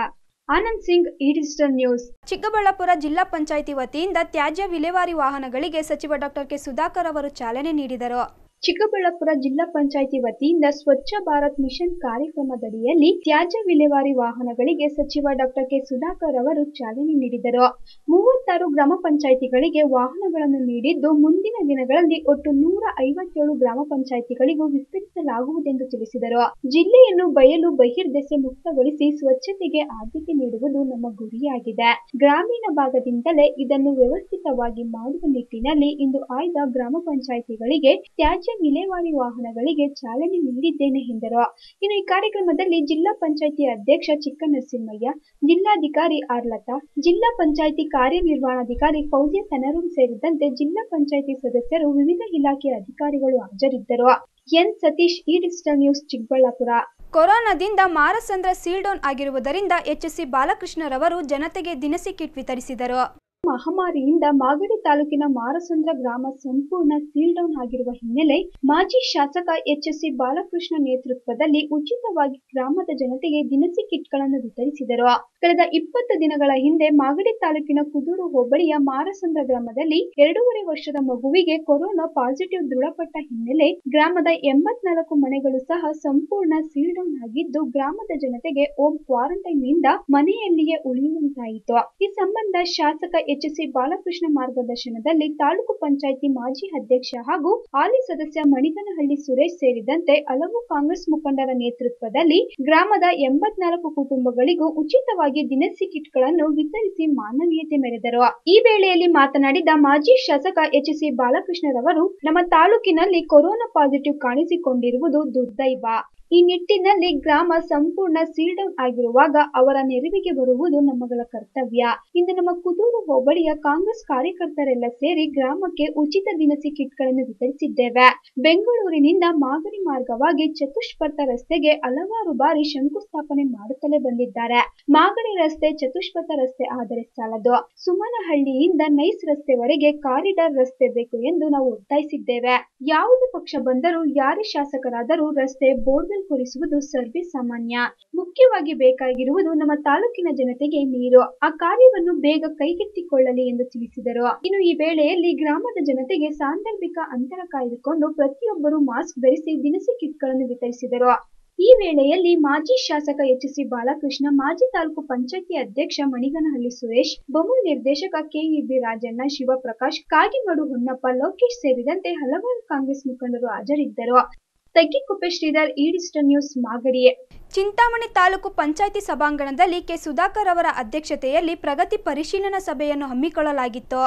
ಆನಂದ್ ಸಿಂಗ್ ಈ ಡಿಜಿಟಲ್ ನ್ಯೂಸ್ ಚಿಕ್ಕಬಳ್ಳಾಪುರ ಜಿಲ್ಲಾ ಪಂಚಾಯಿತಿ ವತಿಯಿಂದ ತ್ಯಾಜ್ಯ ವಿಲೇವಾರಿ ವಾಹನಗಳಿಗೆ ಸಚಿವ ಡಾಕ್ಟರ್ ಕೆ ಸುಧಾಕರ್ ಅವರು ಚಾಲನೆ ನೀಡಿದರು ಚಿಕ್ಕಬಳ್ಳಾಪುರ ಜಿಲ್ಲಾ ಪಂಚಾಯಿತಿ ವತಿಯಿಂದ ಸ್ವಚ್ಛ ಭಾರತ್ ಮಿಷನ್ ಕಾರ್ಯಕ್ರಮದಡಿಯಲ್ಲಿ ತ್ಯಾಜ್ಯ ವಿಲೇವಾರಿ ವಾಹನಗಳಿಗೆ ಸಚಿವ ಡಾಕ್ಟರ್ ಕೆ ಸುಧಾಕರ್ ಅವರು ಚಾಲನೆ ನೀಡಿದರು ಮೂವತ್ತಾರು ಗ್ರಾಮ ಪಂಚಾಯಿತಿಗಳಿಗೆ ವಾಹನಗಳನ್ನು ನೀಡಿದ್ದು ಮುಂದಿನ ದಿನಗಳಲ್ಲಿ ಒಟ್ಟು ನೂರ ಐವತ್ತೇಳು ಗ್ರಾಮ ಪಂಚಾಯಿತಿಗಳಿಗೂ ವಿಸ್ತರಿಸಲಾಗುವುದೆಂದು ತಿಳಿಸಿದರು ಜಿಲ್ಲೆಯನ್ನು ಬಯಲು ಬಹಿರ್ದೆಸೆ ಮುಕ್ತಗೊಳಿಸಿ ಸ್ವಚ್ಛತೆಗೆ ಆದ್ಯತೆ ನೀಡುವುದು ನಮ್ಮ ಗುರಿಯಾಗಿದೆ ಗ್ರಾಮೀಣ ಭಾಗದಿಂದಲೇ ಇದನ್ನು ವ್ಯವಸ್ಥಿತವಾಗಿ ಮಾಡುವ ನಿಟ್ಟಿನಲ್ಲಿ ಇಂದು ಆಯ್ದ ಗ್ರಾಮ ಪಂಚಾಯಿತಿಗಳಿಗೆ ತ್ಯಾಜ್ಯ ವಿಲೇವಾರಿ ವಾಹನಗಳಿಗೆ ಚಾಲನೆ ನೀಡಿದ್ದೇನೆ ಎಂದರು ಇನ್ನು ಈ ಕಾರ್ಯಕ್ರಮದಲ್ಲಿ ಜಿಲ್ಲಾ ಪಂಚಾಯಿತಿ ಅಧ್ಯಕ್ಷ ಚಿಕ್ಕನರಸಿಂಹಯ್ಯ ಜಿಲ್ಲಾಧಿಕಾರಿ ಆರ್ ಲತಾ ಜಿಲ್ಲಾ ಪಂಚಾಯಿತಿ ಕಾರ್ಯನಿರ್ವಹಣಾಧಿಕಾರಿ ಫೌಜಿಯಾ ತನರೂರ್ ಸೇರಿದಂತೆ ಜಿಲ್ಲಾ ಪಂಚಾಯಿತಿ ಸದಸ್ಯರು ವಿವಿಧ ಇಲಾಖೆಯ ಅಧಿಕಾರಿಗಳು ಹಾಜರಿದ್ದರು ಎನ್ ಸತೀಶ್ ಈ ಡಿಜಿಟಲ್ ನ್ಯೂಸ್ ಚಿಕ್ಕಬಳ್ಳಾಪುರ ಕೊರೋನಾದಿಂದ ಮಾರಸಂದ್ರ ಸೀಲ್ ಡೌನ್ ಆಗಿರುವುದರಿಂದ ಎಚ್ಎಸ್ಸಿ ಬಾಲಕೃಷ್ಣರವರು ಜನತೆಗೆ ದಿನಸಿ ಕಿಟ್ ವಿತರಿಸಿದರು ಮಹಾಮಾರಿಯಿಂದ ಮಾಗಡಿ ತಾಲೂಕಿನ ಮಾರಸಂದ್ರ ಗ್ರಾಮ ಸಂಪೂರ್ಣ ಸೀಲ್ ಡೌನ್ ಆಗಿರುವ ಹಿನ್ನೆಲೆ ಮಾಜಿ ಶಾಸಕ ಎಚ್ಎಸ್ಸಿ ಬಾಲಕೃಷ್ಣ ನೇತೃತ್ವದಲ್ಲಿ ಉಚಿತವಾಗಿ ಗ್ರಾಮದ ಜನತೆಗೆ ದಿನಸಿ ಕಿಟ್ಗಳನ್ನು ವಿತರಿಸಿದರು ಕಳೆದ ಇಪ್ಪತ್ತು ದಿನಗಳ ಹಿಂದೆ ಮಾಗಡಿ ತಾಲೂಕಿನ ಕುದೂರು ಹೋಬಳಿಯ ಮಾರಸಂದ್ರ ಗ್ರಾಮದಲ್ಲಿ ಎರಡೂವರೆ ವರ್ಷದ ಮಗುವಿಗೆ ಕೊರೋನಾ ಪಾಸಿಟಿವ್ ದೃಢಪಟ್ಟ ಹಿನ್ನೆಲೆ ಗ್ರಾಮದ ಎಂಬತ್ನಾಲ್ಕು ಮನೆಗಳು ಸಹ ಸಂಪೂರ್ಣ ಸೀಲ್ ಡೌನ್ ಆಗಿದ್ದು ಗ್ರಾಮದ ಜನತೆಗೆ ಹೋಮ್ ಕ್ವಾರಂಟೈನ್ ನಿಂದ ಮನೆಯಲ್ಲಿಯೇ ಉಳಿಯುವಂತಾಯಿತು ಈ ಸಂಬಂಧ ಶಾಸಕ ಎಚ್ಎಸ್ಸಿ ಬಾಲಕೃಷ್ಣ ಮಾರ್ಗದರ್ಶನದಲ್ಲಿ ತಾಲೂಕು ಪಂಚಾಯಿತಿ ಮಾಜಿ ಅಧ್ಯಕ್ಷ ಹಾಗೂ ಹಾಲಿ ಸದಸ್ಯ ಮಣಿಗನಹಳ್ಳಿ ಸುರೇಶ್ ಸೇರಿದಂತೆ ಹಲವು ಕಾಂಗ್ರೆಸ್ ಮುಖಂಡರ ನೇತೃತ್ವದಲ್ಲಿ ಗ್ರಾಮದ ಎಂಬತ್ನಾಲ್ಕು ಕುಟುಂಬಗಳಿಗೂ ಉಚಿತವಾಗಿ ದಿನಸಿ ಕಿಟ್ಗಳನ್ನು ವಿತರಿಸಿ ಮಾನವೀಯತೆ ಮೆರೆದರು ಈ ವೇಳೆಯಲ್ಲಿ ಮಾತನಾಡಿದ ಮಾಜಿ ಶಾಸಕ ಎಚ್ಎಸ್ಸಿ ಬಾಲಕೃಷ್ಣರವರು ನಮ್ಮ ತಾಲೂಕಿನಲ್ಲಿ ಕೊರೋನಾ ಪಾಸಿಟಿವ್ ಕಾಣಿಸಿಕೊಂಡಿರುವುದು ದುರ್ದೈವ ಈ ನಿಟ್ಟಿನಲ್ಲಿ ಗ್ರಾಮ ಸಂಪೂರ್ಣ ಸೀಲ್ ಡೌನ್ ಆಗಿರುವಾಗ ಅವರ ನೆರವಿಗೆ ಬರುವುದು ನಮ್ಮಗಳ ಕರ್ತವ್ಯ ಇಂದು ನಮ್ಮ ಕುದೂರು ಹೋಬಳಿಯ ಕಾಂಗ್ರೆಸ್ ಕಾರ್ಯಕರ್ತರೆಲ್ಲ ಸೇರಿ ಗ್ರಾಮಕ್ಕೆ ಉಚಿತ ದಿನಸಿ ಕಿಟ್ಗಳನ್ನು ವಿತರಿಸಿದ್ದೇವೆ ಬೆಂಗಳೂರಿನಿಂದ ಮಾಗಡಿ ಮಾರ್ಗವಾಗಿ ಚತುಷ್ಪಥ ರಸ್ತೆಗೆ ಹಲವಾರು ಬಾರಿ ಶಂಕುಸ್ಥಾಪನೆ ಮಾಡುತ್ತಲೇ ಬಂದಿದ್ದಾರೆ ಮಾಗಡಿ ರಸ್ತೆ ಚತುಷ್ಪಥ ರಸ್ತೆ ಆದರೆ ಸಾಲದು ಸುಮನಹಳ್ಳಿಯಿಂದ ನೈಸ್ ರಸ್ತೆವರೆಗೆ ಕಾರಿಡಾರ್ ರಸ್ತೆ ಬೇಕು ಎಂದು ನಾವು ಒತ್ತಾಯಿಸಿದ್ದೇವೆ ಯಾವುದೇ ಪಕ್ಷ ಬಂದರೂ ಯಾರೇ ಶಾಸಕರಾದರೂ ರಸ್ತೆ ಬೋರ್ವೆಲ್ ಕೊರಿಸುವುದು ಸರ್ವೇ ಸಾಮಾನ್ಯ ಮುಖ್ಯವಾಗಿ ಬೇಕಾಗಿರುವುದು ನಮ್ಮ ತಾಲೂಕಿನ ಜನತೆಗೆ ನೀರು ಆ ಕಾರ್ಯವನ್ನು ಬೇಗ ಕೈಗೆತ್ತಿಕೊಳ್ಳಲಿ ಎಂದು ತಿಳಿಸಿದರು ಇನ್ನು ಈ ವೇಳೆಯಲ್ಲಿ ಗ್ರಾಮದ ಜನತೆಗೆ ಸಾಂದರ್ಭಿಕ ಅಂತರ ಕಾಯ್ದುಕೊಂಡು ಪ್ರತಿಯೊಬ್ಬರು ಮಾಸ್ಕ್ ಧರಿಸಿ ದಿನಸಿ ಕಿಟ್ಗಳನ್ನು ವಿತರಿಸಿದರು ಈ ವೇಳೆಯಲ್ಲಿ ಮಾಜಿ ಶಾಸಕ ಎಚ್ಎಸ್ಸಿ ಬಾಲಕೃಷ್ಣ ಮಾಜಿ ತಾಲೂಕು ಪಂಚಾಯತಿ ಅಧ್ಯಕ್ಷ ಮಣಿಗನಹಳ್ಳಿ ಸುರೇಶ್ ಬಮೂಲ್ ನಿರ್ದೇಶಕ ಕೆಇಬಿ ರಾಜಣ್ಣ ಶಿವಪ್ರಕಾಶ್ ಕಾಗಿಮಡು ಹೊನ್ನಪ್ಪ ಲೋಕೇಶ್ ಸೇರಿದಂತೆ ಹಲವಾರು ಕಾಂಗ್ರೆಸ್ ಮುಖಂಡರು ಹಾಜರಿದ್ದರು ತಗ್ಗಿಕುಪ್ಪೆ ಶ್ರೀಧರ್ ಈ ಡಿಜಿಟಲ್ ನ್ಯೂಸ್ ಮಾಗಡಿ ಚಿಂತಾಮಣಿ ತಾಲೂಕು ಪಂಚಾಯಿತಿ ಸಭಾಂಗಣದಲ್ಲಿ ಕೆ ಸುಧಾಕರ್ ಅವರ ಅಧ್ಯಕ್ಷತೆಯಲ್ಲಿ ಪ್ರಗತಿ ಪರಿಶೀಲನಾ ಸಭೆಯನ್ನು ಹಮ್ಮಿಕೊಳ್ಳಲಾಗಿತ್ತು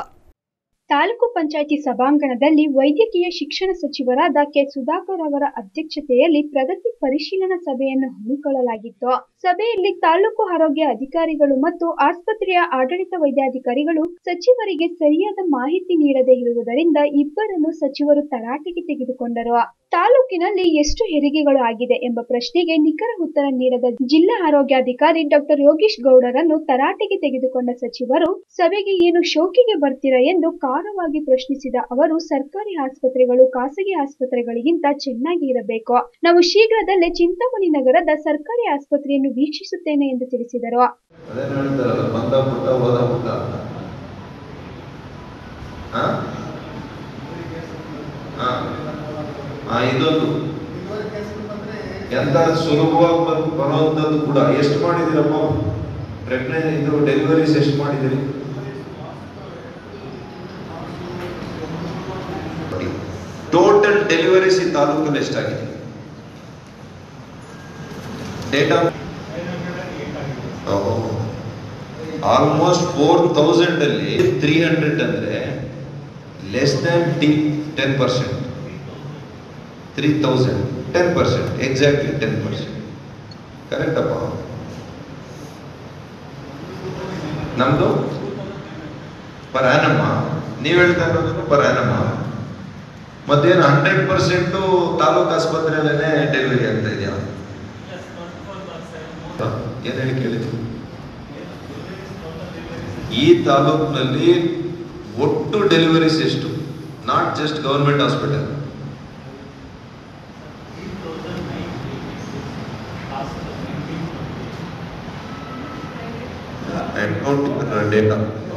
ತಾಲೂಕು ಪಂಚಾಯಿತಿ ಸಭಾಂಗಣದಲ್ಲಿ ವೈದ್ಯಕೀಯ ಶಿಕ್ಷಣ ಸಚಿವರಾದ ಕೆ ಸುಧಾಕರ್ ಅವರ ಅಧ್ಯಕ್ಷತೆಯಲ್ಲಿ ಪ್ರಗತಿ ಪರಿಶೀಲನಾ ಸಭೆಯನ್ನು ಹಮ್ಮಿಕೊಳ್ಳಲಾಗಿತ್ತು ಸಭೆಯಲ್ಲಿ ತಾಲೂಕು ಆರೋಗ್ಯ ಅಧಿಕಾರಿಗಳು ಮತ್ತು ಆಸ್ಪತ್ರೆಯ ಆಡಳಿತ ವೈದ್ಯಾಧಿಕಾರಿಗಳು ಸಚಿವರಿಗೆ ಸರಿಯಾದ ಮಾಹಿತಿ ನೀಡದೇ ಇರುವುದರಿಂದ ಇಬ್ಬರನ್ನು ಸಚಿವರು ತರಾಟೆಗೆ ತೆಗೆದುಕೊಂಡರು ತಾಲೂಕಿನಲ್ಲಿ ಎಷ್ಟು ಹೆರಿಗೆಗಳು ಆಗಿದೆ ಎಂಬ ಪ್ರಶ್ನೆಗೆ ನಿಖರ ಉತ್ತರ ನೀಡದ ಜಿಲ್ಲಾ ಆರೋಗ್ಯಾಧಿಕಾರಿ ಡಾಕ್ಟರ್ ಯೋಗೀಶ್ ಗೌಡರನ್ನು ತರಾಟೆಗೆ ತೆಗೆದುಕೊಂಡ ಸಚಿವರು ಸಭೆಗೆ ಏನು ಶೋಕಿಗೆ ಬರ್ತೀರಾ ಎಂದು ಖಾರವಾಗಿ ಪ್ರಶ್ನಿಸಿದ ಅವರು ಸರ್ಕಾರಿ ಆಸ್ಪತ್ರೆಗಳು ಖಾಸಗಿ ಆಸ್ಪತ್ರೆಗಳಿಗಿಂತ ಚೆನ್ನಾಗಿ ಇರಬೇಕು ನಾವು ಶೀಘ್ರದಲ್ಲೇ ಚಿಂತಾಮಣಿ ನಗರದ ಸರ್ಕಾರಿ ಆಸ್ಪತ್ರೆಯನ್ನು ವೀಕ್ಷಿಸುತ್ತೇನೆ ಎಂದು ತಿಳಿಸಿದರು ಅದೇನು ಹೇಳ್ತಾರಲ್ಲ ಬಂದ ಪುಟ್ಟ ಹೋದ ಪುಟ್ಟ ಹಾ ಹಾ ಹಾ ಇದೊಂದು ಎಂತ ಸುಲಭವಾಗಿ ಬಂದು ಬರೋವಂಥದ್ದು ಕೂಡ ಎಷ್ಟು ಮಾಡಿದಿರಪ್ಪ ಪ್ರೆಗ್ನೆನ್ಸಿ ಇದು ಡೆಲಿವರೀಸ್ ಎಷ್ಟು ಮಾಡಿದಿರಿ ಟೋಟಲ್ ಡೆಲಿವರೀಸ್ ಈ ತಾಲೂಕಲ್ಲಿ ಎಷ್ಟಾಗಿದೆ ಡೇಟಾ ಆಲ್ಮೋಸ್ಟ್ ಫೋರ್ ತೌಸಂಡ್ ಅಲ್ಲಿ ತ್ರೀ ಹಂಡ್ರೆಡ್ ಅಂದ್ರೆ ಲೆಸ್ ದನ್ ಟಿ ten percent three thousand ten percent exactly ten percent ಕರೆಕ್ಟಪ್ಪ ನಮ್ದು ಪರ್ ಆನಮ್ಮ ನೀವು ಹೇಳ್ತಾ ಇರೋದು ಪರ್ ಆನಮ್ಮ ಮತ್ತೇನು ಹಂಡ್ರೆಡ್ ಪರ್ಸೆಂಟು ತಾಲೂಕು ಆಸ್ಪತ್ರೆಯಲ್ಲೇ ಡೆಲಿವರಿ ಆಗ್ತಾ ಇದೆಯಾ ಏನು ಹೇಳಿ ಕೇಳಿದ್ರು ಈ ತಾಲೂಕಿನಲ್ಲಿ ಒಟ್ಟು ಡೆಲಿವರೀಸ್ ಎಷ್ಟು not just government hospital account data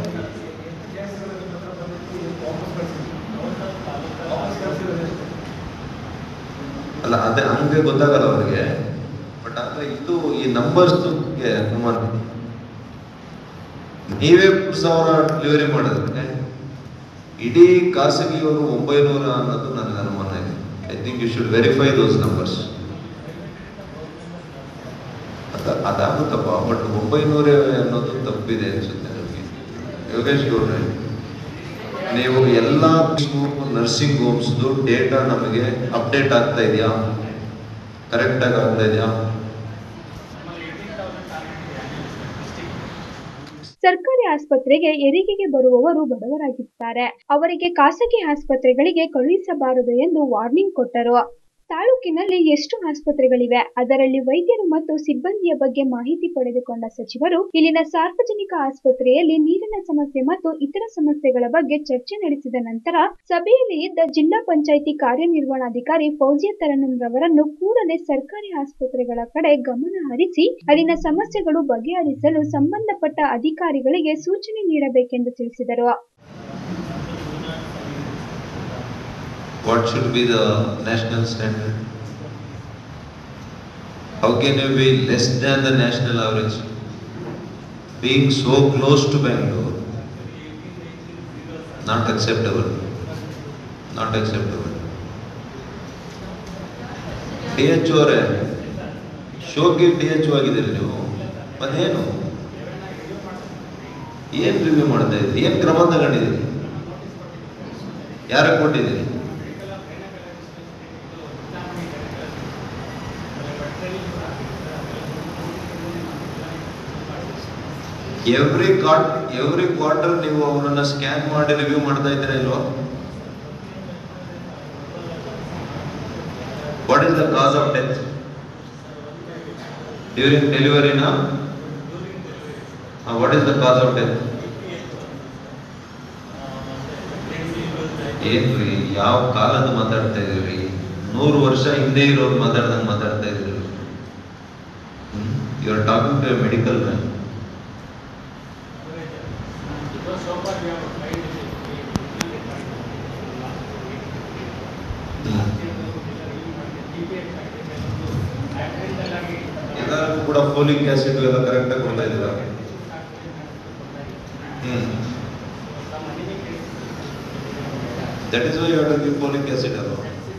ಅಲ್ಲ ಅದೇ ಹಂಗೆ ಗೊತ್ತಾಗಲ್ಲ ಅವ್ರಿಗೆ ಬಟ್ ಆದ್ರೆ ಇದು ಈ ನಂಬರ್ಸ್ ಅನುಮಾನ ನೀವೇ ಮೂರು ಸಾವಿರ ಡೆಲಿವರಿ ಮಾಡಿದ್ರೆ ಇಡೀ ಖಾಸಗಿಯವರು ಒಂಬೈನೂರ ಅನ್ನೋದು ನನಗೆ ಅನುಮಾನ ಇದೆ I think you should verify those numbers ಅದ ಅದಾಗುತ್ತಪ್ಪ ಬಟ್ ಒಂಬೈನೂರ ಅನ್ನೋದು ತಪ್ಪಿದೆ ಅನ್ಸುತ್ತೆ ನನಗೆ ಯೋಗೇಶ್ ಗೌಡ್ರೆ ನೀವು ಎಲ್ಲ ನರ್ಸಿಂಗ್ ಹೋಮ್ಸ್ದು ಡೇಟಾ ನಮಗೆ ಅಪ್ಡೇಟ್ ಆಗ್ತಾ ಇದೆಯಾ ಕರೆಕ್ಟಾಗಿ ಆಗ್ತಾ ಇದೆಯಾ ಸರ್ಕಾರಿ ಆಸ್ಪತ್ರೆಗೆ ಹೆರಿಗೆಗೆ ಬರುವವರು ಬಡವರಾಗಿದ್ದಾರೆ ಅವರಿಗೆ ಖಾಸಗಿ ಆಸ್ಪತ್ರೆಗಳಿಗೆ ಕಳುಹಿಸಬಾರದು ಎಂದು ವಾರ್ನಿಂಗ್ ಕೊಟ್ಟರು ತಾಲೂಕಿನಲ್ಲಿ ಎಷ್ಟು ಆಸ್ಪತ್ರೆಗಳಿವೆ ಅದರಲ್ಲಿ ವೈದ್ಯರು ಮತ್ತು ಸಿಬ್ಬಂದಿಯ ಬಗ್ಗೆ ಮಾಹಿತಿ ಪಡೆದುಕೊಂಡ ಸಚಿವರು ಇಲ್ಲಿನ ಸಾರ್ವಜನಿಕ ಆಸ್ಪತ್ರೆಯಲ್ಲಿ ನೀರಿನ ಸಮಸ್ಯೆ ಮತ್ತು ಇತರ ಸಮಸ್ಯೆಗಳ ಬಗ್ಗೆ ಚರ್ಚೆ ನಡೆಸಿದ ನಂತರ ಸಭೆಯಲ್ಲಿ ಇದ್ದ ಜಿಲ್ಲಾ ಪಂಚಾಯಿತಿ ಕಾರ್ಯನಿರ್ವಹಣಾಧಿಕಾರಿ ಫೌಜಿಯಾ ತರನ್ನುಂ ರವರನ್ನು ಕೂಡಲೇ ಸರ್ಕಾರಿ ಆಸ್ಪತ್ರೆಗಳ ಕಡೆ ಗಮನ ಹರಿಸಿ ಅಲ್ಲಿನ ಸಮಸ್ಯೆಗಳು ಬಗೆಹರಿಸಲು ಸಂಬಂಧಪಟ್ಟ ಅಧಿಕಾರಿಗಳಿಗೆ ಸೂಚನೆ ನೀಡಬೇಕೆಂದು ತಿಳಿಸಿದರು what should be the national standard? How can you be less than the national average? Being so close to Bangalore, not acceptable. Not acceptable. D H ಅವರೇ ಶೋಕಿ ಡಿ ಎಚ್ ಆಗಿದ್ದೀರಿ ನೀವು ಮತ್ತೇನು ಏನು ರಿವ್ಯೂ ಮಾಡ್ತಾ ಇದ್ದೀರಿ ಏನು ಕ್ರಮ ತಗೊಂಡಿದ್ದೀರಿ ಯಾರಿಗೆ ಕೊಟ್ಟಿದ್ದೀರಿ ಎವ್ರಿ ಕಾಟ್ ಎವ್ರಿ ಕ್ವಾರ್ಟರ್ ನೀವು ಅವರನ್ನ ಸ್ಕ್ಯಾನ್ ಮಾಡಿ ರಿವ್ಯೂ ಮಾಡ್ತಾ ಇದ್ದೀರಾ ಇಲ್ವಾ what is the cause of death during ಡೆಲಿವರಿನ what is the cause of death ಏನ್ರಿ ಯಾವ ಕಾಲದ ಮಾತಾಡ್ತಾ ಇದೀರಿ ನೂರು ವರ್ಷ ಹಿಂದೆ ಇರೋದು ಮಾತಾಡ್ದಂಗೆ ಮಾತಾಡ್ತಾ ಇದ್ರಿ you are talking to a medical man ಎಲ್ಲರಿಗೂ ಕೂಡ ಫೋಲಿಕ್ ಆಸಿಡ್ ಎಲ್ಲ ಕರೆಕ್ಟಾಗಿ ಕೊಡ್ತಾ ಇದ್ದೀರಾ hmm that is why you to give folic acid ಅಲ್ವಾ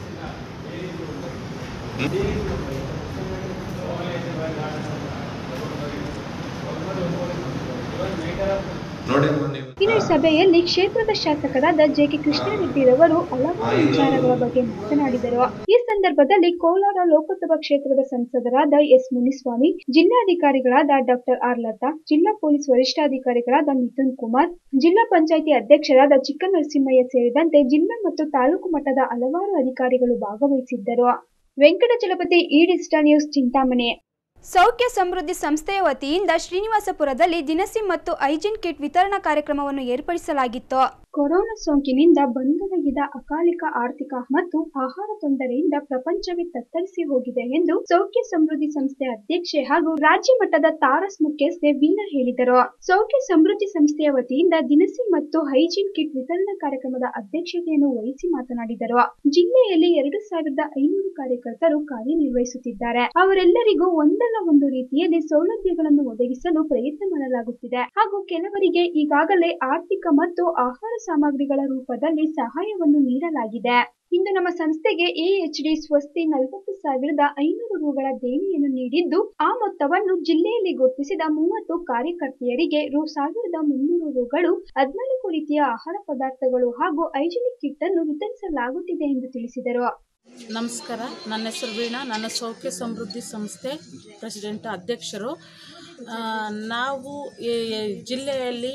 ನೋಡಿ ಅಮ್ಮ ನೀವು ಇನ್ನು ಈ ಸಭೆಯಲ್ಲಿ ಕ್ಷೇತ್ರದ ಶಾಸಕರಾದ ಜೆ ಕೆ ಕೃಷ್ಣಾರೆಡ್ಡಿರವರು ಹಲವಾರು ವಿಚಾರಗಳ ಬಗ್ಗೆ ಮಾತನಾಡಿದರು ಈ ಸಂದರ್ಭದಲ್ಲಿ ಕೋಲಾರ ಲೋಕಸಭಾ ಕ್ಷೇತ್ರದ ಸಂಸದರಾದ ಎಸ್ ಮುನಿಸ್ವಾಮಿ ಜಿಲ್ಲಾಧಿಕಾರಿಗಳಾದ ಡಾಕ್ಟರ್ ಆರ್ ಲತಾ ಜಿಲ್ಲಾ ಪೊಲೀಸ್ ವರಿಷ್ಠಾಧಿಕಾರಿಗಳಾದ ಮಿಥುನ್ ಕುಮಾರ್ ಜಿಲ್ಲಾ ಪಂಚಾಯಿತಿ ಅಧ್ಯಕ್ಷರಾದ ಚಿಕ್ಕನರಸಿಂಹಯ್ಯ ಸೇರಿದಂತೆ ಜಿಲ್ಲಾ ಮತ್ತು ತಾಲೂಕು ಮಟ್ಟದ ಹಲವಾರು ಅಧಿಕಾರಿಗಳು ಭಾಗವಹಿಸಿದ್ದರು ವೆಂಕಟಚಲಪತಿ ಈ ಡಿಜಿಟಲ್ ನ್ಯೂಸ್ ಚಿಂತಾಮಣಿ ಸೌಖ್ಯ ಸಮೃದ್ಧಿ ಸಂಸ್ಥೆಯ ವತಿಯಿಂದ ಶ್ರೀನಿವಾಸಪುರದಲ್ಲಿ ದಿನಸಿ ಮತ್ತು ಐಜಿನ್ ಕಿಟ್ ವಿತರಣಾ ಕಾರ್ಯಕ್ರಮವನ್ನು ಏರ್ಪಡಿಸಲಾಗಿತ್ತು ಕೊರೋನಾ ಸೋಂಕಿನಿಂದ ಬಂದೊದಗಿದ ಅಕಾಲಿಕ ಆರ್ಥಿಕ ಮತ್ತು ಆಹಾರ ತೊಂದರೆಯಿಂದ ಪ್ರಪಂಚವೇ ತತ್ತರಿಸಿ ಹೋಗಿದೆ ಎಂದು ಸೌಖ್ಯ ಸಮೃದ್ಧಿ ಸಂಸ್ಥೆ ಅಧ್ಯಕ್ಷೆ ಹಾಗೂ ರಾಜ್ಯ ಮಟ್ಟದ ತಾರಸ್ ಮುಖ್ಯಸ್ಥೆ ವೀಣಾ ಹೇಳಿದರು ಸೌಖ್ಯ ಸಮೃದ್ಧಿ ಸಂಸ್ಥೆಯ ವತಿಯಿಂದ ದಿನಸಿ ಮತ್ತು ಹೈಜೀನ್ ಕಿಟ್ ವಿತರಣಾ ಕಾರ್ಯಕ್ರಮದ ಅಧ್ಯಕ್ಷತೆಯನ್ನು ವಹಿಸಿ ಮಾತನಾಡಿದರು ಜಿಲ್ಲೆಯಲ್ಲಿ ಎರಡು ಸಾವಿರದ ಐನೂರು ಕಾರ್ಯಕರ್ತರು ಕಾರ್ಯನಿರ್ವಹಿಸುತ್ತಿದ್ದಾರೆ ಅವರೆಲ್ಲರಿಗೂ ಒಂದಲ್ಲ ಒಂದು ರೀತಿಯಲ್ಲಿ ಸೌಲಭ್ಯಗಳನ್ನು ಒದಗಿಸಲು ಪ್ರಯತ್ನ ಮಾಡಲಾಗುತ್ತಿದೆ ಹಾಗೂ ಕೆಲವರಿಗೆ ಈಗಾಗಲೇ ಆರ್ಥಿಕ ಮತ್ತು ಆಹಾರ ಸಾಮಗ್ರಿಗಳ ರೂಪದಲ್ಲಿ ಸಹಾಯವನ್ನು ನೀಡಲಾಗಿದೆ ಇಂದು ನಮ್ಮ ಸಂಸ್ಥೆಗೆ ಎಎಚ್ಡಿ ಸ್ವಸ್ತಿ ನಲವತ್ತು ಸಾವಿರದ ಐನೂರು ರುಗಳ ದೇಣಿಗೆಯನ್ನು ನೀಡಿದ್ದು ಆ ಮೊತ್ತವನ್ನು ಜಿಲ್ಲೆಯಲ್ಲಿ ಗುರುತಿಸಿದ ಮೂವತ್ತು ಕಾರ್ಯಕರ್ತೆಯರಿಗೆ ರು ಸಾವಿರದ ಮುನ್ನೂರು ರುಗಳು ಹದಿನಾಲ್ಕು ರೀತಿಯ ಆಹಾರ ಪದಾರ್ಥಗಳು ಹಾಗೂ ಐಜಿನಿಕ್ ಕಿಟ್ ಅನ್ನು ವಿತರಿಸಲಾಗುತ್ತಿದೆ ಎಂದು ತಿಳಿಸಿದರು ನಮಸ್ಕಾರ ನನ್ನ ಹೆಸರು ವೀಣಾ ನನ್ನ ಸೌಖ್ಯ ಸಮೃದ್ಧಿ ಸಂಸ್ಥೆ ಪ್ರೆಸಿಡೆಂಟ್ ಅಧ್ಯಕ್ಷರು ಆ, ನಾವು ಈ ಜಿಲ್ಲೆಯಲ್ಲಿ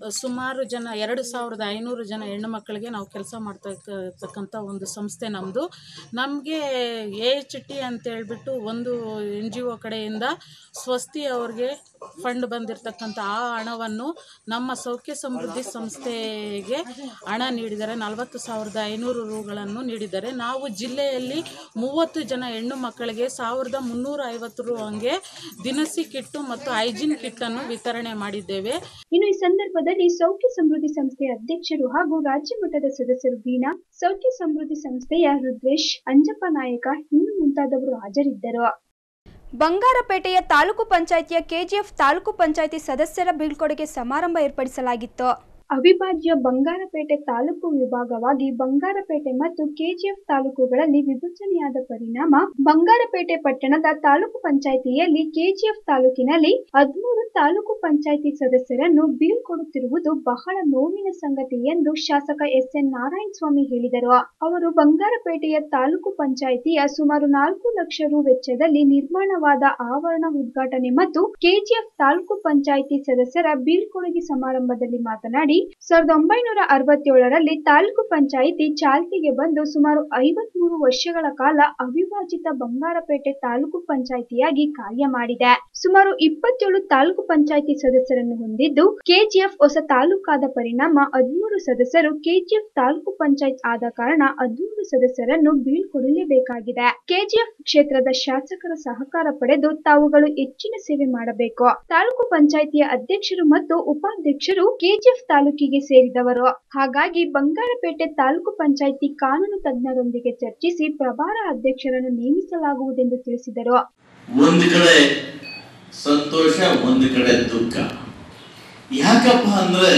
ಸುಮಾರು ಜನ ಎರಡು ಸಾವಿರದ ಐನೂರು ಜನ ಹೆಣ್ಣು ಮಕ್ಕಳಿಗೆ ನಾವು ಕೆಲಸ ಮಾಡ್ತಾ ಇಕ್ಕ- ಇರ್ತಕ್ಕಂಥ ಒಂದು ಸಂಸ್ಥೆ ನಮ್ಮದು ನಮಗೆ ಎ ಎಚ್ ಟಿ ಅಂತೇಳ್ಬಿಟ್ಟು ಒಂದು ಎನ್ ಜಿ ಒ ಕಡೆಯಿಂದ ಸ್ವಸ್ತಿ ಅವ್ರಿಗೆ ಫಂಡ್ ಬಂದಿರತಕ್ಕಂಥ ಆ ಹಣವನ್ನು ನಮ್ಮ ಸೌಖ್ಯ ಸಮೃದ್ಧಿ ಸಂಸ್ಥೆಗೆ ಹಣ ನೀಡಿದ್ದಾರೆ ನಲವತ್ತು ಸಾವಿರದ ಐನೂರು ರುಗಳನ್ನು ನೀಡಿದ್ದಾರೆ ನಾವು ಜಿಲ್ಲೆಯಲ್ಲಿ ಮೂವತ್ತು ಜನ ಹೆಣ್ಣು ಮಕ್ಕಳಿಗೆ ಸಾವಿರದ ಮುನ್ನೂರ ಐವತ್ತು ರು ಹಂಗೆ ದಿನಸಿ ಕಿಟ್ಟು ಮತ್ತು ಹೈಜಿನ್ ಕಿಟ್ಟನ್ನು ವಿತರಣೆ ಮಾಡಿದ್ದೇವೆ ಇನ್ನು ಈ ಸಂದರ್ಭದಲ್ಲಿ ಸೌಖ್ಯ ಸಮೃದ್ಧಿ ಸಂಸ್ಥೆಯ ಅಧ್ಯಕ್ಷರು ಹಾಗೂ ರಾಜ್ಯ ಮಟ್ಟದ ಸದಸ್ಯರು ವೀಣಾ ಸೌಖ್ಯ ಸಮೃದ್ಧಿ ಸಂಸ್ಥೆಯ ರುದ್ರೇಶ್ ಅಂಜಪ್ಪ ನಾಯಕ ಇನ್ನು ಮುಂತಾದವರು ಹಾಜರಿದ್ದರು ಬಂಗಾರಪೇಟೆಯ ತಾಲೂಕು ಪಂಚಾಯಿತಿಯ ಕೆಜಿಎಫ್ ತಾಲೂಕು ಪಂಚಾಯಿತಿ ಸದಸ್ಯರ ಬೀಳ್ಕೊಡುಗೆ ಸಮಾರಂಭ ಏರ್ಪಡಿಸಲಾಗಿತ್ತು ಅವಿಭಾಜ್ಯ ಬಂಗಾರಪೇಟೆ ತಾಲೂಕು ವಿಭಾಗವಾಗಿ ಬಂಗಾರಪೇಟೆ ಮತ್ತು ಕೆಜಿಎಫ್ ತಾಲೂಕುಗಳಲ್ಲಿ ವಿಭಜನೆಯಾದ ಪರಿಣಾಮ ಬಂಗಾರಪೇಟೆ ಪಟ್ಟಣದ ತಾಲೂಕು ಪಂಚಾಯಿತಿಯಲ್ಲಿ ಕೆಜಿಎಫ್ ತಾಲೂಕಿನಲ್ಲಿ ಹದಿಮೂರು ತಾಲೂಕು ಪಂಚಾಯಿತಿ ಸದಸ್ಯರನ್ನು ಬೀಳ್ಕೊಡುತ್ತಿರುವುದು ಬಹಳ ನೋವಿನ ಸಂಗತಿ ಎಂದು ಶಾಸಕ ಎಸ್ ಎನ್ ನಾರಾಯಣ ಸ್ವಾಮಿ ಹೇಳಿದರು ಅವರು ಬಂಗಾರಪೇಟೆಯ ತಾಲೂಕು ಪಂಚಾಯಿತಿಯ ಸುಮಾರು ನಾಲ್ಕು ಲಕ್ಷ ರು ವೆಚ್ಚದಲ್ಲಿ ನಿರ್ಮಾಣವಾದ ಆವರಣ ಉದ್ಘಾಟನೆ ಮತ್ತು ಕೆಜಿಎಫ್ ತಾಲೂಕು ಪಂಚಾಯಿತಿ ಸದಸ್ಯರ ಬೀಳ್ಕೊಡುಗೆ ಸಮಾರಂಭದಲ್ಲಿ ಮಾತನಾಡಿ ಸಾವಿರದ ಒಂಬೈನೂರ ಅರವತ್ತೇಳರಲ್ಲಿ ತಾಲೂಕು ಪಂಚಾಯಿತಿ ಚಾಲ್ತಿಗೆ ಬಂದು ಸುಮಾರು ಐವತ್ಮೂರು ವರ್ಷಗಳ ಕಾಲ ಅವಿಭಾಜಿತ ಬಂಗಾರಪೇಟೆ ತಾಲೂಕು ಪಂಚಾಯಿತಿಯಾಗಿ ಕಾರ್ಯ ಮಾಡಿದೆ ಸುಮಾರು ಇಪ್ಪತ್ತೇಳು ತಾಲೂಕು ಪಂಚಾಯಿತಿ ಸದಸ್ಯರನ್ನು ಹೊಂದಿದ್ದು ಕೆಜಿಎಫ್ ಹೊಸ ತಾಲೂಕಾದ ಪರಿಣಾಮ ಹದಿಮೂರು ಸದಸ್ಯರು ಕೆಜಿಎಫ್ ತಾಲೂಕು ಪಂಚಾಯತ್ ಆದ ಕಾರಣ ಹದಿಮೂರು ಸದಸ್ಯರನ್ನು ಬೀಳ್ಕೊಡಲೇಬೇಕಾಗಿದೆ ಕೆಜಿಎಫ್ ಕ್ಷೇತ್ರದ ಶಾಸಕರ ಸಹಕಾರ ಪಡೆದು ತಾವುಗಳು ಹೆಚ್ಚಿನ ಸೇವೆ ಮಾಡಬೇಕು ತಾಲೂಕು ಪಂಚಾಯಿತಿಯ ಅಧ್ಯಕ್ಷರು ಮತ್ತು ಉಪಾಧ್ಯಕ್ಷರು ಕೆಜಿಎಫ್ ತಾಲೂಕಿಗೆ ಸೇರಿದವರು ಹಾಗಾಗಿ ಬಂಗಾರಪೇಟೆ ತಾಲೂಕು ಪಂಚಾಯಿತಿ ಕಾನೂನು ತಜ್ಞರೊಂದಿಗೆ ಚರ್ಚಿಸಿ ಪ್ರಭಾರ ಅಧ್ಯಕ್ಷರನ್ನು ನೇಮಿಸಲಾಗುವುದೆಂದು ತಿಳಿಸಿದರು ಒಂದು ಕಡೆ ಸಂತೋಷ ಒಂದು ಕಡೆ ದುಃಖ ಯಾಕಪ್ಪ ಅಂದ್ರೆ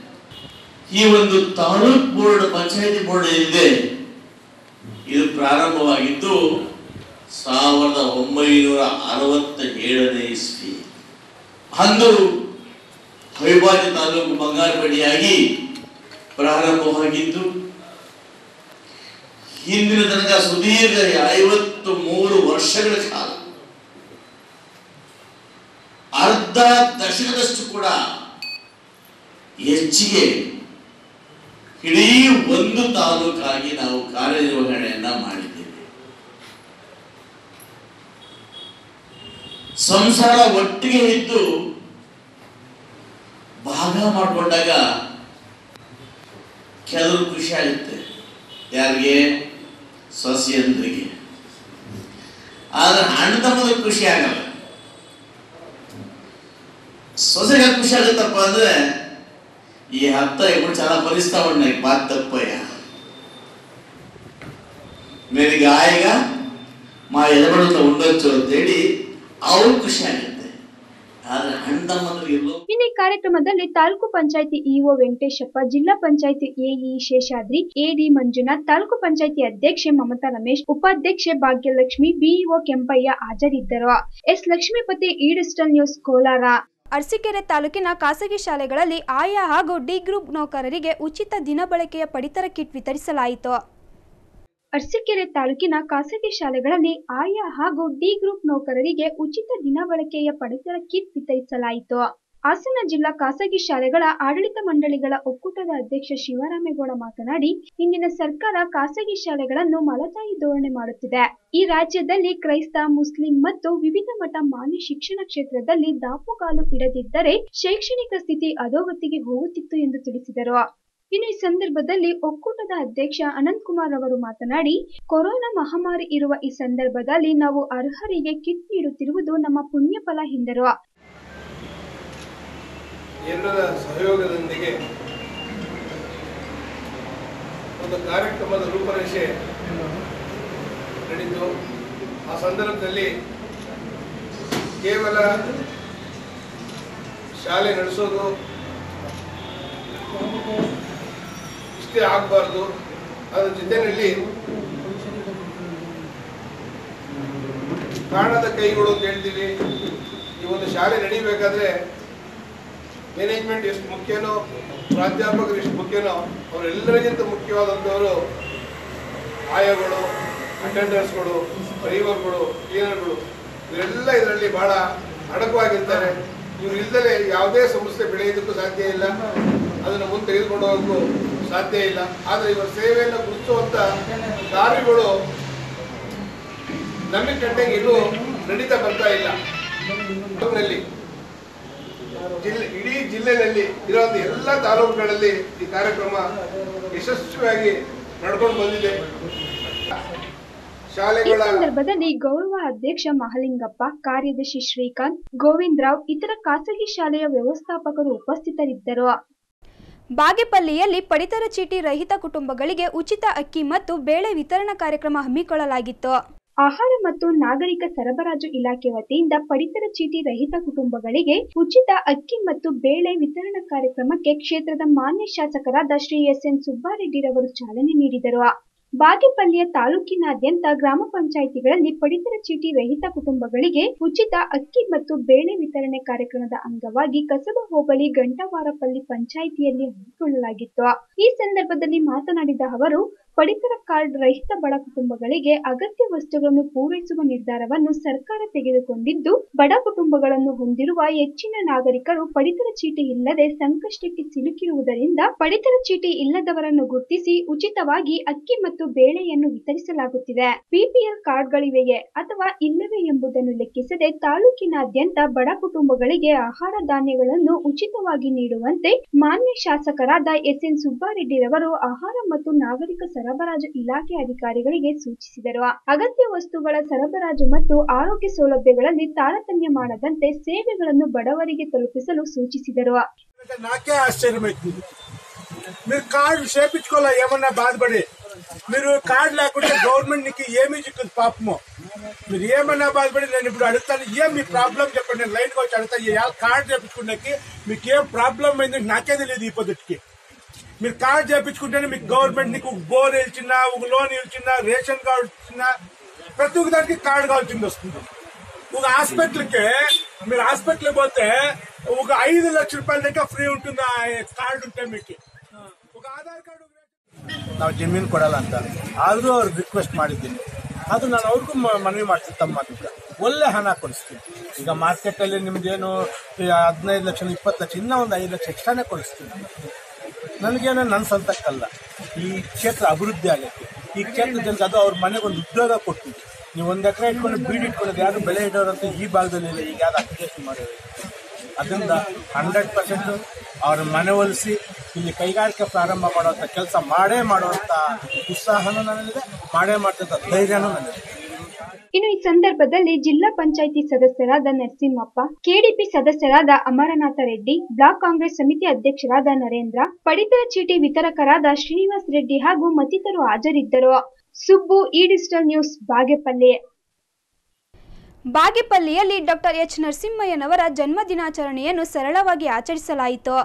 ಈ ಒಂದು ತಾಲೂಕ್ ಬೋರ್ಡ್ ಪಂಚಾಯತಿ ಬೋರ್ಡ್ ಏನಿದೆ ಇದು ಪ್ರಾರಂಭವಾಗಿದ್ದು ಸಾವಿರದ ಒಂಬೈನೂರ ಅರವತ್ತ ಏಳನೇ ಇಸ್ವಿ ಅಂದು ಅವಿಭಾಜ್ಯ ತಾಲೂಕು ಬಂಗಾರಪೇಟೆಯಾಗಿ ಪ್ರಾರಂಭವಾಗಿದ್ದು ಹಿಂದಿನ ತನಕ ಸುದೀರ್ಘ ಐವತ್ತು ಮೂರು ವರ್ಷಗಳ ಕಾಲ ಅರ್ಧ ದಶಕದಷ್ಟು ಕೂಡ ಹೆಚ್ಚಿಗೆ ಇಡೀ ಒಂದು ತಾಲೂಕಾಗಿ ನಾವು ಕಾರ್ಯನಿರ್ವಹಣೆಯನ್ನ ಮಾಡಿದ್ದೇವೆ ಸಂಸಾರ ಒಟ್ಟಿಗೆ ಇದ್ದು ಭಾಗ ಮಾಡಿಕೊಂಡಾಗ ಕೆಲವರು ಖುಷಿ ಆಗುತ್ತೆ ಯಾರಿಗೆ ಸೊಸೆಯಂದ್ರಿಗೆ ಆದ್ರೆ ಅಣ್ಣ ತಮ್ಮದ ಖುಷಿ ಆಗಲ್ಲ ಸೊಸೆಗೆ ಖುಷಿ ಆಗುತ್ತಪ್ಪ ಅಂದ್ರೆ ಈ ಹತ್ತ ఇప్పుడు చాలా భరిస్తా ఉన్నాయి బాధ తప్పయ్యా మీరు హాయిగా మా ఎదబడుతో ఉండొచ్చు ಅಂತೇಳಿ ಅವ್ರು ಖುಷಿ ಆಗುತ್ತೆ ಆದ್ರೆ ಅಣ್ಣ ತಮ್ಮಂದ್ರಿಗೆ ಎಲ್ಲೋ ಇನ್ನು ಈ ಕಾರ್ಯಕ್ರಮದಲ್ಲಿ ತಾಲೂಕು ಪಂಚಾಯಿತಿ ಇಒ ವೆಂಕಟೇಶಪ್ಪ ಜಿಲ್ಲಾ ಪಂಚಾಯಿತಿ ಎಇ ಶೇಷಾದ್ರಿ ಎಡಿ ಮಂಜುನಾಥ್ ತಾಲೂಕು ಪಂಚಾಯಿತಿ ಅಧ್ಯಕ್ಷೆ ಮಮತಾ ರಮೇಶ್ ಉಪಾಧ್ಯಕ್ಷೆ ಭಾಗ್ಯಲಕ್ಷ್ಮಿ ಬಿಇಒ ಕೆಂಪಯ್ಯ ಹಾಜರಿದ್ದರು ಎಸ್ ಲಕ್ಷ್ಮೀಪತಿ ಈ ಡಿಜಿಟಲ್ ನ್ಯೂಸ್ ಕೋಲಾರ ಅರಸೀಕೆರೆ ತಾಲೂಕಿನ ಖಾಸಗಿ ಶಾಲೆಗಳಲ್ಲಿ ಆಯಾ ಹಾಗೂ ಡಿ ಗ್ರೂಪ್ ನೌಕರರಿಗೆ ಉಚಿತ ದಿನಬಳಕೆಯ ಪಡಿತರ ಕಿಟ್ ವಿತರಿಸಲಾಯಿತು ಅರಸೀಕೆರೆ ತಾಲೂಕಿನ ಖಾಸಗಿ ಶಾಲೆಗಳಲ್ಲಿ ಆಯಾ ಹಾಗೂ ಡಿ ಗ್ರೂಪ್ ನೌಕರರಿಗೆ ಉಚಿತ ದಿನಬಳಕೆಯ ಪಡಿತರ ಕಿಟ್ ವಿತರಿಸಲಾಯಿತು ಹಾಸನ ಜಿಲ್ಲಾ ಖಾಸಗಿ ಶಾಲೆಗಳ ಆಡಳಿತ ಮಂಡಳಿಗಳ ಒಕ್ಕೂಟದ ಅಧ್ಯಕ್ಷ ಶಿವರಾಮೇಗೌಡ ಮಾತನಾಡಿ ಇಂದಿನ ಸರ್ಕಾರ ಖಾಸಗಿ ಶಾಲೆಗಳನ್ನು ಮಲತಾಯಿ ಧೋರಣೆ ಮಾಡುತ್ತಿದೆ ಈ ರಾಜ್ಯದಲ್ಲಿ ಕ್ರೈಸ್ತ ಮುಸ್ಲಿಂ ಮತ್ತು ವಿವಿಧ ಮಠ ಮಾನ್ಯ ಶಿಕ್ಷಣ ಕ್ಷೇತ್ರದಲ್ಲಿ ದಾಪುಗಾಲು ಇಡದಿದ್ದರೆ ಶೈಕ್ಷಣಿಕ ಸ್ಥಿತಿ ಅಧೋಗತಿಗೆ ಹೋಗುತ್ತಿತ್ತು ಎಂದು ತಿಳಿಸಿದರು ಇನ್ನು ಈ ಸಂದರ್ಭದಲ್ಲಿ ಒಕ್ಕೂಟದ ಅಧ್ಯಕ್ಷ ಅನಂತ್ ಕುಮಾರ್ ಅವರು ಮಾತನಾಡಿ ಕೊರೋನಾ ಮಹಾಮಾರಿ ಇರುವ ಈ ಸಂದರ್ಭದಲ್ಲಿ ನಾವು ಅರ್ಹರಿಗೆ ಕಿಟ್ ನೀಡುತ್ತಿರುವುದು ನಮ್ಮ ಪುಣ್ಯ ಫಲ ಎಂದರು ಎಲ್ಲರ ಸಹಯೋಗದೊಂದಿಗೆ ಒಂದು ಕಾರ್ಯಕ್ರಮದ ರೂಪರೇಷೆ ನಡೆಯಿತು ಆ ಸಂದರ್ಭದಲ್ಲಿ ಕೇವಲ ಶಾಲೆ ನಡೆಸೋದು ಇಷ್ಟೇ ಆಗಬಾರ್ದು ಅದರ ಜೊತೆಯಲ್ಲಿ ಕಾಣದ ಕೈಗಳು ಅಂತ ಹೇಳ್ತೀವಿ ಈ ಒಂದು ಶಾಲೆ ನಡಿಬೇಕಾದ್ರೆ ಮ್ಯಾನೇಜ್ಮೆಂಟ್ ಎಷ್ಟು ಮುಖ್ಯನೋ ಪ್ರಾಧ್ಯಾಪಕರು ಎಷ್ಟು ಮುಖ್ಯನೋ ಅವರೆಲ್ಲರಿಗಿಂತ ಮುಖ್ಯವಾದಂಥವರು ಆಯೋಗಳು ಅಟೆಂಡರ್ಸ್ಗಳು ಡ್ರೈವರ್ಗಳು ಕ್ಲೀನರ್ಗಳು ಇವರೆಲ್ಲ ಇದರಲ್ಲಿ ಬಹಳ ಅಡಕವಾಗಿರ್ತಾರೆ ಇವ್ರು ಇಲ್ದಲೆ ಯಾವುದೇ ಸಂಸ್ಥೆ ಬೆಳೆಯೋದಕ್ಕೂ ಸಾಧ್ಯ ಇಲ್ಲ ಅದನ್ನು ಮುಂದೆ ತೆಗೆದುಕೊಂಡು ಹೋಗೋಕ್ಕೂ ಸಾಧ್ಯ ಇಲ್ಲ ಆದರೆ ಇವರ ಸೇವೆಯನ್ನು ಗುರುತಿಸುವಂಥ ಕಾರ್ಯಗಳು ನಮಗೆ ಕಂಡಂಗೆ ಇನ್ನೂ ನಡೀತಾ ಬರ್ತಾ ಇಲ್ಲ ನಲ್ಲಿ ಜಿಲ್ಲೆ ಇಡೀ ಜಿಲ್ಲೆಯಲ್ಲಿ ಇರುವಂಥ ಎಲ್ಲ ತಾಲೂಕುಗಳಲ್ಲಿ ಈ ಕಾರ್ಯಕ್ರಮ ಯಶಸ್ವಿಯಾಗಿ ನಡ್ಕೊಂಡು ಬಂದಿದೆ ಈ ಶಾಲೆಗಳ ಸಂದರ್ಭದಲ್ಲಿ ಗೌರವ ಅಧ್ಯಕ್ಷ ಮಹಲಿಂಗಪ್ಪ ಕಾರ್ಯದರ್ಶಿ ಶ್ರೀಕಾಂತ್ ಗೋವಿಂದರಾವ್ ಇತರ ಖಾಸಗಿ ಶಾಲೆಯ ವ್ಯವಸ್ಥಾಪಕರು ಉಪಸ್ಥಿತರಿದ್ದರು ಬಾಗೇಪಲ್ಲಿಯಲ್ಲಿ ಪಡಿತರ ಚೀಟಿ ರಹಿತ ಕುಟುಂಬಗಳಿಗೆ ಉಚಿತ ಅಕ್ಕಿ ಮತ್ತು ಬೇಳೆ ವಿತರಣಾ ಕಾರ್ಯಕ್ರಮ ಹಮ್ಮಿಕೊಳ್ಳಲಾಗಿತ್ತು ಆಹಾರ ಮತ್ತು ನಾಗರಿಕ ಸರಬರಾಜು ಇಲಾಖೆ ವತಿಯಿಂದ ಪಡಿತರ ಚೀಟಿ ರಹಿತ ಕುಟುಂಬಗಳಿಗೆ ಉಚಿತ ಅಕ್ಕಿ ಮತ್ತು ಬೇಳೆ ವಿತರಣಾ ಕಾರ್ಯಕ್ರಮಕ್ಕೆ ಕ್ಷೇತ್ರದ ಮಾನ್ಯ ಶಾಸಕರಾದ ಶ್ರೀ ಎಸ್ ಎನ್ ಸುಬ್ಬಾರೆಡ್ಡಿರವರು ಚಾಲನೆ ನೀಡಿದರು ಬಾಗೇಪಲ್ಲಿಯ ತಾಲೂಕಿನಾದ್ಯಂತ ಗ್ರಾಮ ಪಂಚಾಯಿತಿಗಳಲ್ಲಿ ಪಡಿತರ ಚೀಟಿ ರಹಿತ ಕುಟುಂಬಗಳಿಗೆ ಉಚಿತ ಅಕ್ಕಿ ಮತ್ತು ಬೇಳೆ ವಿತರಣೆ ಕಾರ್ಯಕ್ರಮದ ಅಂಗವಾಗಿ ಕಸಬಾ ಹೋಬಳಿ ಗಂಟವಾರಪಲ್ಲಿ ಪಂಚಾಯಿತಿಯಲ್ಲಿ ಹಮ್ಮಿಕೊಳ್ಳಲಾಗಿತ್ತು ಈ ಸಂದರ್ಭದಲ್ಲಿ ಮಾತನಾಡಿದ ಅವರು ಪಡಿತರ ಕಾರ್ಡ್ ರಹಿತ ಬಡ ಕುಟುಂಬಗಳಿಗೆ ಅಗತ್ಯ ವಸ್ತುಗಳನ್ನು ಪೂರೈಸುವ ನಿರ್ಧಾರವನ್ನು ಸರ್ಕಾರ ತೆಗೆದುಕೊಂಡಿದ್ದು ಬಡ ಕುಟುಂಬಗಳನ್ನು ಹೊಂದಿರುವ ಹೆಚ್ಚಿನ ನಾಗರಿಕರು ಪಡಿತರ ಚೀಟಿ ಇಲ್ಲದೆ ಸಂಕಷ್ಟಕ್ಕೆ ಸಿಲುಕಿರುವುದರಿಂದ ಪಡಿತರ ಚೀಟಿ ಇಲ್ಲದವರನ್ನು ಗುರುತಿಸಿ ಉಚಿತವಾಗಿ ಅಕ್ಕಿ ಮತ್ತು ಬೇಳೆಯನ್ನು ವಿತರಿಸಲಾಗುತ್ತಿದೆ ಬಿಪಿಎಲ್ ಕಾರ್ಡ್ಗಳಿವೆಯೇ ಅಥವಾ ಇಲ್ಲವೇ ಎಂಬುದನ್ನು ಲೆಕ್ಕಿಸದೆ ತಾಲೂಕಿನಾದ್ಯಂತ ಬಡ ಕುಟುಂಬಗಳಿಗೆ ಆಹಾರ ಧಾನ್ಯಗಳನ್ನು ಉಚಿತವಾಗಿ ನೀಡುವಂತೆ ಮಾನ್ಯ ಶಾಸಕರಾದ ಎಸ್ ಎನ್ ಸುಬ್ಬಾರೆಡ್ಡಿರವರು ಆಹಾರ ಮತ್ತು ನಾಗರಿಕ ಸರಬರಾಜು ಇಲಾಖೆ ಅಧಿಕಾರಿಗಳಿಗೆ ಸೂಚಿಸಿದರು ಅಗತ್ಯ ವಸ್ತುಗಳ ಸರಬರಾಜು ಮತ್ತು ఆరోగ్య సౌలభ్యಗಳಲ್ಲಿ ತಾರತಮ್ಯ ಮಾಡದಂತೆ సేవలను బడవರಿಗೆ తలపిసలు సూచించారు నాకే ఆశ్చర్యమవుతుంది మీరు కార్డు చేపించుకోవాలా ఏమన్నా బాధపడి మీరు కార్డు లేకుంటే గవర్నమెంట్ నీకు ఏమీ చిక్కదు పాపము మీరు ఏమన్నా బాధపడి నేను ఇప్పుడు అడుగుతాను ఏం మీ ప్రాబ్లం చెప్పండి నేను లైన్కి వచ్చి అడుగుతాను ఏ కార్డు చేపించుకున్నాకి మీకు ఏం ప్రాబ్లం అయింది నాకే తెలియదు ఈ పొద్దుటికి మీరు కార్డు చేపించుకుంటేనే మీకు గవర్నమెంట్ నీకు బోర్ ఇచ్చినా ఒక లోన్ ఇచ్చినా రేషన్ కార్డు ఇచ్చినా ప్రతి ఒక్క దానికి కార్డు కావాల్సింది వస్తుంది ఒక హాస్పిటల్కి మీరు హాస్పిటల్కి పోతే ఒక ఐదు లక్షల రూపాయల దాకా ఫ్రీ ఉంటుంది ఆ ಕಾರ್ಡ್ ఉంటే మీకు ఒక ಆಧಾರ್ ಕಾರ್ಡ್ ನಾವು ಜಮೀನು ಕೊಡಲ್ಲ ಅಂತ ಆದರೂ ಅವ್ರಿಗೆ ರಿಕ್ವೆಸ್ಟ್ ಮಾಡಿದ್ದೀನಿ ಅದು ನಾನು ಅವ್ರಿಗೂ ಮ- ಮನವಿ ಮಾಡ್ತೀನಿ ತಮ್ಮ ಅಂತ ಒಳ್ಳೆ ಹಣ ಕೊಡಿಸ್ತೀನಿ ಈಗ ಮಾರ್ಕೆಟಲ್ಲಿ ನಿಮ್ದೇನು ಈ ಹದಿನೈದು ಲಕ್ಷ ಇಪ್ಪತ್ತು ಲಕ್ಷ ಇನ್ನೂ ಒಂದು ಐದು ಲಕ್ಷ ಎಕ್ಸ್ಟ್ರಾನೇ ಕೊಡಿಸ್ತೀನಿ ನನಗೇನೋ ನನ್ನ ಸ್ವಂತಕ್ಕಲ್ಲ ಈ ಕ್ಷೇತ್ರ ಅಭಿವೃದ್ಧಿ ಆಗಕ್ಕೆ ಈ ಕ್ಷೇತ್ರ ಜನಕ್ಕೆ ಅದು ಅವ್ರ ಮನೆಗೆ ಒಂದು ಉದ್ಯೋಗ ಕೊಡ್ತೀವಿ ನೀವು ಒಂದು ಎಕರೆ ಇಟ್ಕೊಂಡು ಬೀಡಿ ಇಟ್ಕೊಂಡು ಯಾರು ಬೆಳೆ ಇಡೋರಂತ ಈ ಭಾಗದಲ್ಲಿ ಇಲ್ಲ ಈಗ ಯಾರು ಅಪ್ಲಿಕೇಶನ್ ಮಾಡೋರು ಅದರಿಂದ ಹಂಡ್ರೆಡ್ ಪರ್ಸೆಂಟ್ ಅವ್ರ ಮನೆ ಒಲಿಸಿ ಇಲ್ಲಿ ಕೈಗಾರಿಕೆ ಪ್ರಾರಂಭ ಮಾಡುವಂಥ ಕೆಲಸ ಮಾಡೇ ಮಾಡುವಂಥ ಉತ್ಸಾಹನೂ ನನಗಿದೆ ಮಾಡೇ ಮಾಡ್ತಂಥ ಧೈರ್ಯನೂ ನನಗಿದೆ ಇನ್ನು ಈ ಸಂದರ್ಭದಲ್ಲಿ ಜಿಲ್ಲಾ ಪಂಚಾಯಿತಿ ಸದಸ್ಯರಾದ ನರಸಿಂಹಪ್ಪ ಕೆಡಿಪಿ ಸದಸ್ಯರಾದ ಅಮರನಾಥ ರೆಡ್ಡಿ ಬ್ಲಾಕ್ ಕಾಂಗ್ರೆಸ್ ಸಮಿತಿ ಅಧ್ಯಕ್ಷರಾದ ನರೇಂದ್ರ ಪಡಿತರ ಚೀಟಿ ವಿತರಕರಾದ ಶ್ರೀನಿವಾಸ್ ರೆಡ್ಡಿ ಹಾಗೂ ಮತ್ತಿತರರು ಹಾಜರಿದ್ದರು ಸುಬ್ಬು ಈ ಡಿಜಿಟಲ್ ನ್ಯೂಸ್ ಬಾಗೇಪಲ್ಲಿ ಬಾಗೇಪಲ್ಲಿಯಲ್ಲಿ ಡಾಕ್ಟರ್ ಎಚ್ ನರಸಿಂಹಯ್ಯನವರ ಜನ್ಮ ದಿನಾಚರಣೆಯನ್ನು ಸರಳವಾಗಿ ಆಚರಿಸಲಾಯಿತು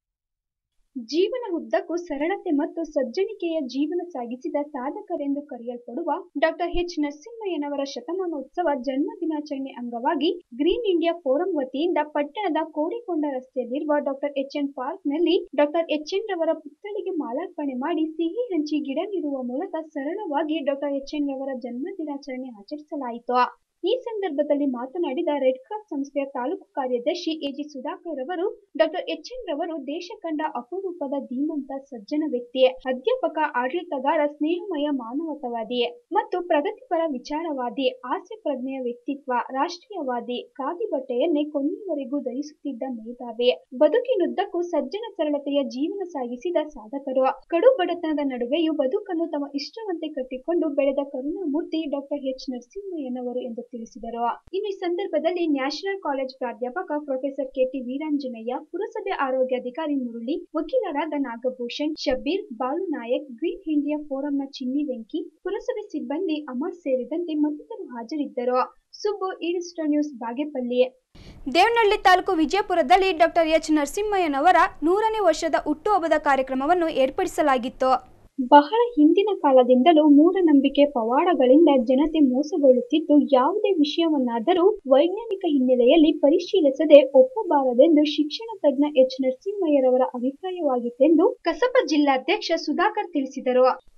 ಜೀವನ ಉದ್ದಕ್ಕೂ ಸರಳತೆ ಮತ್ತು ಸಜ್ಜನಿಕೆಯ ಜೀವನ ಸಾಗಿಸಿದ ಸಾಧಕರೆಂದು ಕರೆಯಲ್ಪಡುವ ಡಾಕ್ಟರ್ ಎಚ್ ನರಸಿಂಹಯ್ಯನವರ ಶತಮಾನೋತ್ಸವ ಜನ್ಮ ದಿನಾಚರಣೆ ಅಂಗವಾಗಿ ಗ್ರೀನ್ ಇಂಡಿಯಾ ಫೋರಂ ವತಿಯಿಂದ ಪಟ್ಟಣದ ಕೋಡಿಕೊಂಡ ರಸ್ತೆಯಲ್ಲಿರುವ ಡಾಕ್ಟರ್ ಎಚ್ ಎನ್ ಪಾರ್ಕ್ನಲ್ಲಿ ಡಾಕ್ಟರ್ ಎಚ್ ಎನ್ ರವರ ಪುತ್ಥಳಿಗೆ ಮಾಲಾರ್ಪಣೆ ಮಾಡಿ ಸಿಹಿ ಹಂಚಿ ಗಿಡ ನೀಡುವ ಮೂಲಕ ಸರಳವಾಗಿ ಡಾಕ್ಟರ್ ಎಚ್ ಎನ್ ರವರ ಜನ್ಮ ದಿನಾಚರಣೆ ಆಚರಿಸಲಾಯಿತು ಈ ಸಂದರ್ಭದಲ್ಲಿ ಮಾತನಾಡಿದ ರೆಡ್ ಕ್ರಾಸ್ ಸಂಸ್ಥೆಯ ತಾಲೂಕು ಕಾರ್ಯದರ್ಶಿ ಎಜಿ ಸುಧಾಕರ್ ಅವರು ಡಾಕ್ಟರ್ ಎಚ್ ಎನ್ ರವರು ದೇಶ ಕಂಡ ಅಪರೂಪದ ಧೀಮಂತ ಸಜ್ಜನ ವ್ಯಕ್ತಿ ಅಧ್ಯಾಪಕ ಆಡಳಿತಗಾರ ಸ್ನೇಹಮಯ ಮಾನವತಾವಾದಿ ಮತ್ತು ಪ್ರಗತಿಪರ ವಿಚಾರವಾದಿ ಹಾಸ್ಯ ಪ್ರಜ್ಞೆಯ ವ್ಯಕ್ತಿತ್ವ ರಾಷ್ಟ್ರೀಯವಾದಿ ಖಾದಿ ಬಟ್ಟೆಯನ್ನೇ ಕೊನೆಯವರೆಗೂ ಧರಿಸುತ್ತಿದ್ದ ಮೇಧಾವಿ ಬದುಕಿನುದ್ದಕ್ಕೂ ಸಜ್ಜನ ಸರಳತೆಯ ಜೀವನ ಸಾಗಿಸಿದ ಸಾಧಕರು ಕಡು ಬಡತನದ ನಡುವೆಯೂ ಬದುಕನ್ನು ತಮ್ಮ ಇಷ್ಟವಂತೆ ಕಟ್ಟಿಕೊಂಡು ಬೆಳೆದ ಕರುಣಾಮೂರ್ತಿ ಡಾಕ್ಟರ್ ಎಚ್ ನರಸಿಂಹಯ್ಯನವರು ಎಂದು ತಿಳಿಸಿದರು ಇನ್ನು ಈ ಸಂದರ್ಭದಲ್ಲಿ ನ್ಯಾಷನಲ್ ಕಾಲೇಜ್ ಪ್ರಾಧ್ಯಾಪಕ ಪ್ರೊಫೆಸರ್ ಕೆಟಿ ವೀರಾಂಜನೇಯ ಪುರಸಭೆ ಆರೋಗ್ಯಾಧಿಕಾರಿ ಮುರಳಿ ವಕೀಲರಾದ ನಾಗಭೂಷಣ್ ಶಬೀರ್ ಬಾಲು ನಾಯಕ್ ಗ್ರೀನ್ ಇಂಡಿಯಾ ಫೋರಂನ ಚಿನ್ನಿ ವೆಂಕಿ ಪುರಸಭೆ ಸಿಬ್ಬಂದಿ ಅಮರ್ ಸೇರಿದಂತೆ ಮತ್ತಿತರರು ಹಾಜರಿದ್ದರು ಸುಬ್ಬು ಈಡಿಸ್ಟೋ ನ್ಯೂಸ್ ಬಾಗೇಪಲ್ಲಿ ದೇವನಹಳ್ಳಿ ತಾಲೂಕು ವಿಜಯಪುರದಲ್ಲಿ ಡಾಕ್ಟರ್ ಎಚ್ ನರಸಿಂಹಯ್ಯನವರ ನೂರನೇ ವರ್ಷದ ಹುಟ್ಟುಹಬ್ಬದ ಕಾರ್ಯಕ್ರಮವನ್ನು ಏರ್ಪಡಿಸಲಾಗಿತ್ತು ಬಹಳ ಹಿಂದಿನ ಕಾಲದಿಂದಲೂ ಮೂಢನಂಬಿಕೆ ಪವಾಡಗಳಿಂದ ಜನತೆ ಮೋಸಗೊಳ್ಳುತ್ತಿದ್ದು ಯಾವುದೇ ವಿಷಯವನ್ನಾದರೂ ವೈಜ್ಞಾನಿಕ ಹಿನ್ನೆಲೆಯಲ್ಲಿ ಪರಿಶೀಲಿಸದೆ ಒಪ್ಪಬಾರದೆಂದು ಶಿಕ್ಷಣ ತಜ್ಞ ಎಚ್ ನರಸಿಂಹಯ್ಯರವರ ಅಭಿಪ್ರಾಯವಾಗಿತ್ತೆಂದು ಕಸಬ ಜಿಲ್ಲಾಧ್ಯಕ್ಷ ಸುಧಾಕರ್ ತಿಳಿಸಿದರು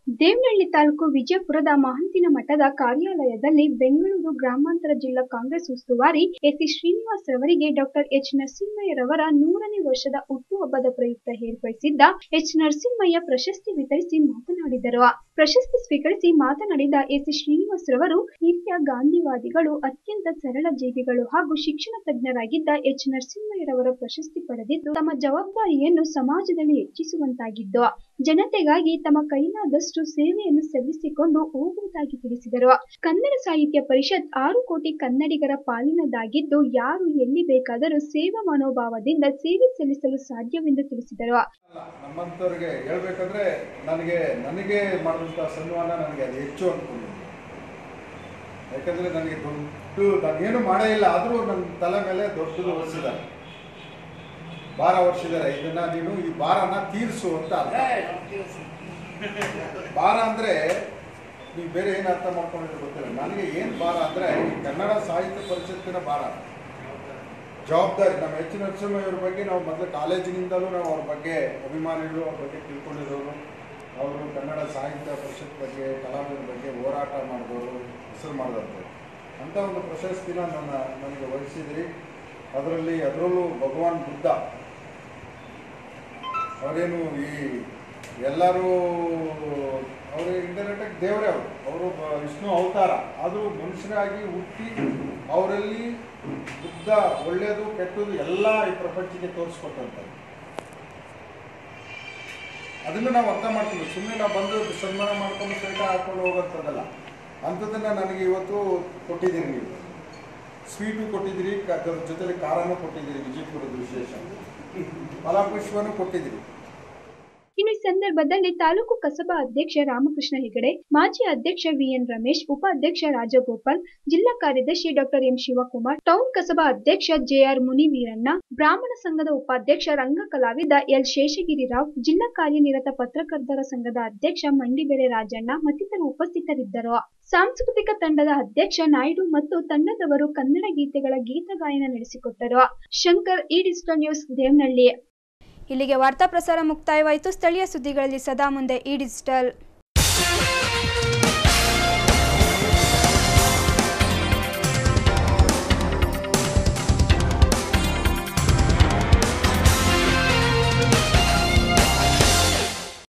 ದೇವನಹಳ್ಳಿ ತಾಲೂಕು ವಿಜಯಪುರದ ಮಹಂತಿನ ಮಠದ ಕಾರ್ಯಾಲಯದಲ್ಲಿ ಬೆಂಗಳೂರು ಗ್ರಾಮಾಂತರ ಜಿಲ್ಲಾ ಕಾಂಗ್ರೆಸ್ ಉಸ್ತುವಾರಿ ಎಸಿ ಶ್ರೀನಿವಾಸ್ ರವರಿಗೆ ಡಾಕ್ಟರ್ ಎಚ್ ನರಸಿಂಹಯ್ಯರವರ ನೂರನೇ ವರ್ಷದ ಹುಟ್ಟುಹಬ್ಬದ ಪ್ರಯುಕ್ತ ಏರ್ಪಡಿಸಿದ್ದ ಎಚ್ ನರಸಿಂಹಯ್ಯ ಪ್ರಶಸ್ತಿ ವಿತರಿಸಿ ಮಾತನಾಡಿದರು ಪ್ರಶಸ್ತಿ ಸ್ವೀಕರಿಸಿ ಮಾತನಾಡಿದ ಎಸಿ ಶ್ರೀನಿವಾಸ್ ರವರು ಹಿರಿಯ ಗಾಂಧಿವಾದಿಗಳು ಅತ್ಯಂತ ಸರಳ ಜೀವಿಗಳು ಹಾಗೂ ಶಿಕ್ಷಣ ತಜ್ಞರಾಗಿದ್ದ ಎಚ್ ನರಸಿಂಹಯ್ಯರವರ ಪ್ರಶಸ್ತಿ ಪಡೆದಿದ್ದು ತಮ್ಮ ಜವಾಬ್ದಾರಿಯನ್ನು ಸಮಾಜದಲ್ಲಿ ಹೆಚ್ಚಿಸುವಂತಾಗಿದ್ದು ಜನತೆಗಾಗಿ ತಮ್ಮ ಕೈಲಾದಷ್ಟು ಸೇವೆಯನ್ನು ಸಲ್ಲಿಸಿಕೊಂಡು ಹೋಗುವುದಾಗಿ ತಿಳಿಸಿದರು ಕನ್ನಡ ಸಾಹಿತ್ಯ ಪರಿಷತ್ ಆರು ಕೋಟಿ ಕನ್ನಡಿಗರ ಪಾಲಿನದಾಗಿದ್ದು ಯಾರು ಎಲ್ಲಿ ಬೇಕಾದರೂ ಸೇವಾ ಮನೋಭಾವದಿಂದ ಸೇವೆ ಸಲ್ಲಿಸಲು ಸಾಧ್ಯವೆಂದು ತಿಳಿಸಿದರು ನಮ್ಮಂಥವ್ರಿಗೆ ಹೇಳ್ಬೇಕಂದ್ರೆ ನನಗೆ ನನಗೆ ಮಾಡಿದಂಥ ಸನ್ಮಾನ ನನಗೆ ಅದು ಹೆಚ್ಚು ಅನ್ಕೊಂಡಿದ್ದೀನಿ ಯಾಕಂದರೆ ನನಗೆ ದೊಡ್ಡ ನಾನೇನು ಮಾಡೇ ಇಲ್ಲ ಆದರೂ ನನ್ನ ತಲೆ ಮೇಲೆ ದೊಡ್ಡದು ಹೊರಿಸಿದ್ದಾರೆ ಭಾರ ಹೊರಿಸಿದ್ದಾರೆ ಇದನ್ನ ನೀನು ಈ ಭಾರನ ತೀರಿಸು ಅಂತ ಅರ್ಥ ಭಾರ ಅಂದರೆ ನೀವು ಬೇರೆ ಏನು ಅರ್ಥ ಮಾಡ್ಕೊಂಡಿದ್ರೆ ಗೊತ್ತಿಲ್ಲ ನನಗೆ ಏನು ಭಾರ ಅಂದರೆ ಈ ಕನ್ನಡ ಸಾಹಿತ್ಯ ಪರಿಷತ್ತಿನ ಭಾರ ಜವಾಬ್ದಾರಿ ನಮ್ಮ ಎಚ್ ನರಸಿಂಹಯ್ಯವ್ರ ಬಗ್ಗೆ ನಾವು ಮೊದಲು ಕಾಲೇಜಿನಿಂದಲೂ ನಾವು ಅವ್ರ ಬಗ್ಗೆ ಅಭಿಮಾನಿಗಳು ಅವ್ರ ಬಗ್ಗೆ ತಿಳ್ಕೊಂಡಿರೋರು ಅವರು ಕನ್ನಡ ಸಾಹಿತ್ಯ ಪರಿಷತ್ ಬಗ್ಗೆ ಕಲಾವಿದರ ಬಗ್ಗೆ ಹೋರಾಟ ಮಾಡಿದವರು ಹೆಸರು ಮಾಡಿದಂಥವ್ರು ಅಂಥ ಒಂದು ಪ್ರಶಸ್ತಿನ ನನ್ನ ನನಗೆ ವಹಿಸಿದ್ರಿ ಅದರಲ್ಲಿ ಅದರಲ್ಲೂ ಭಗವಾನ್ ಬುದ್ಧ ಅವರೇನು ಈ ಎಲ್ಲರೂ ಅವರು ಇಂಡೈರೆಕ್ಟಾಗಿ ದೇವರೇ ಅವರು ಅವರು ಬ- ವಿಷ್ಣು ಅವತಾರ ಆದರೂ ಮನುಷ್ಯರಾಗಿ ಹುಟ್ಟಿ ಅವರಲ್ಲಿ ಬುದ್ಧ ಒಳ್ಳೆಯದು ಕೆಟ್ಟದು ಎಲ್ಲ ಈ ಪ್ರಪಂಚಕ್ಕೆ ತೋರಿಸ್ಕೊಟ್ಟಂಥದ್ದು ಅದನ್ನು ನಾವು ಅರ್ಥ ಮಾಡ್ತೀವಿ ಸುಮ್ಮನೆ ನಾವು ಬಂದು ಸನ್ಮಾನ ಮಾಡ್ಕೊಂಡು ಸ್ವೇಟ ಹಾಕೊಂಡು ಹೋಗೋಂಥದ್ದಲ್ಲ ಅಂಥದ್ದನ್ನು ನನಗೆ ಇವತ್ತು ಕೊಟ್ಟಿದ್ದೀರಿ ನೀವು ಸ್ವೀಟು ಕೊಟ್ಟಿದ್ದೀರಿ ಕ- ಅದ್ರ ಜೊತೆಲಿ ಖಾರನೂ ಕೊಟ್ಟಿದ್ದೀರಿ ವಿಜಯಪುರದ ವಿಶೇಷ ಫಲಪುಷ್ಪನೂ ಕೊಟ್ಟಿದ್ದೀರಿ ಇನ್ನು ಈ ಸಂದರ್ಭದಲ್ಲಿ ತಾಲೂಕು ಕಸಬಾ ಅಧ್ಯಕ್ಷ ರಾಮಕೃಷ್ಣ ಹೆಗಡೆ ಮಾಜಿ ಅಧ್ಯಕ್ಷ ವಿಎನ್ ರಮೇಶ್ ಉಪಾಧ್ಯಕ್ಷ ರಾಜಗೋಪಾಲ್ ಜಿಲ್ಲಾ ಕಾರ್ಯದರ್ಶಿ doctor M Shivakumar town Kasaba ಅಧ್ಯಕ್ಷ ಜೆಆರ್ ಮುನಿವೀರಣ್ಣ ಬ್ರಾಹ್ಮಣ ಸಂಘದ ಉಪಾಧ್ಯಕ್ಷ ರಂಗ ಕಲಾವಿದ ಎಲ್ ಶೇಷಗಿರಿರಾವ್ ಜಿಲ್ಲಾ ಕಾರ್ಯನಿರತ ಪತ್ರಕರ್ತರ ಸಂಘದ ಅಧ್ಯಕ್ಷ ಮಂಡಿಬೆಲೆ ರಾಜಣ್ಣ ಮತ್ತಿತರರು ಉಪಸ್ಥಿತರಿದ್ದರು ಸಾಂಸ್ಕೃತಿಕ ತಂಡದ ಅಧ್ಯಕ್ಷ ನಾಯ್ಡು ಮತ್ತು ತಂಡದವರು ಕನ್ನಡ ಗೀತೆಗಳ ಗೀತ ಗಾಯನ ನಡೆಸಿಕೊಟ್ಟರು ಶಂಕರ್ ಈ ಡಿಜಿಟಲ್ ನ್ಯೂಸ್ ದೇವನಹಳ್ಳಿ ಇಲ್ಲಿಗೆ ವಾರ್ತಾ ಪ್ರಸಾರ ಮುಕ್ತಾಯವಾಯಿತು ಸ್ಥಳೀಯ ಸುದ್ದಿಗಳಲ್ಲಿ ಸದಾ ಮುಂದೆ ಈ ಡಿಜಿಟಲ್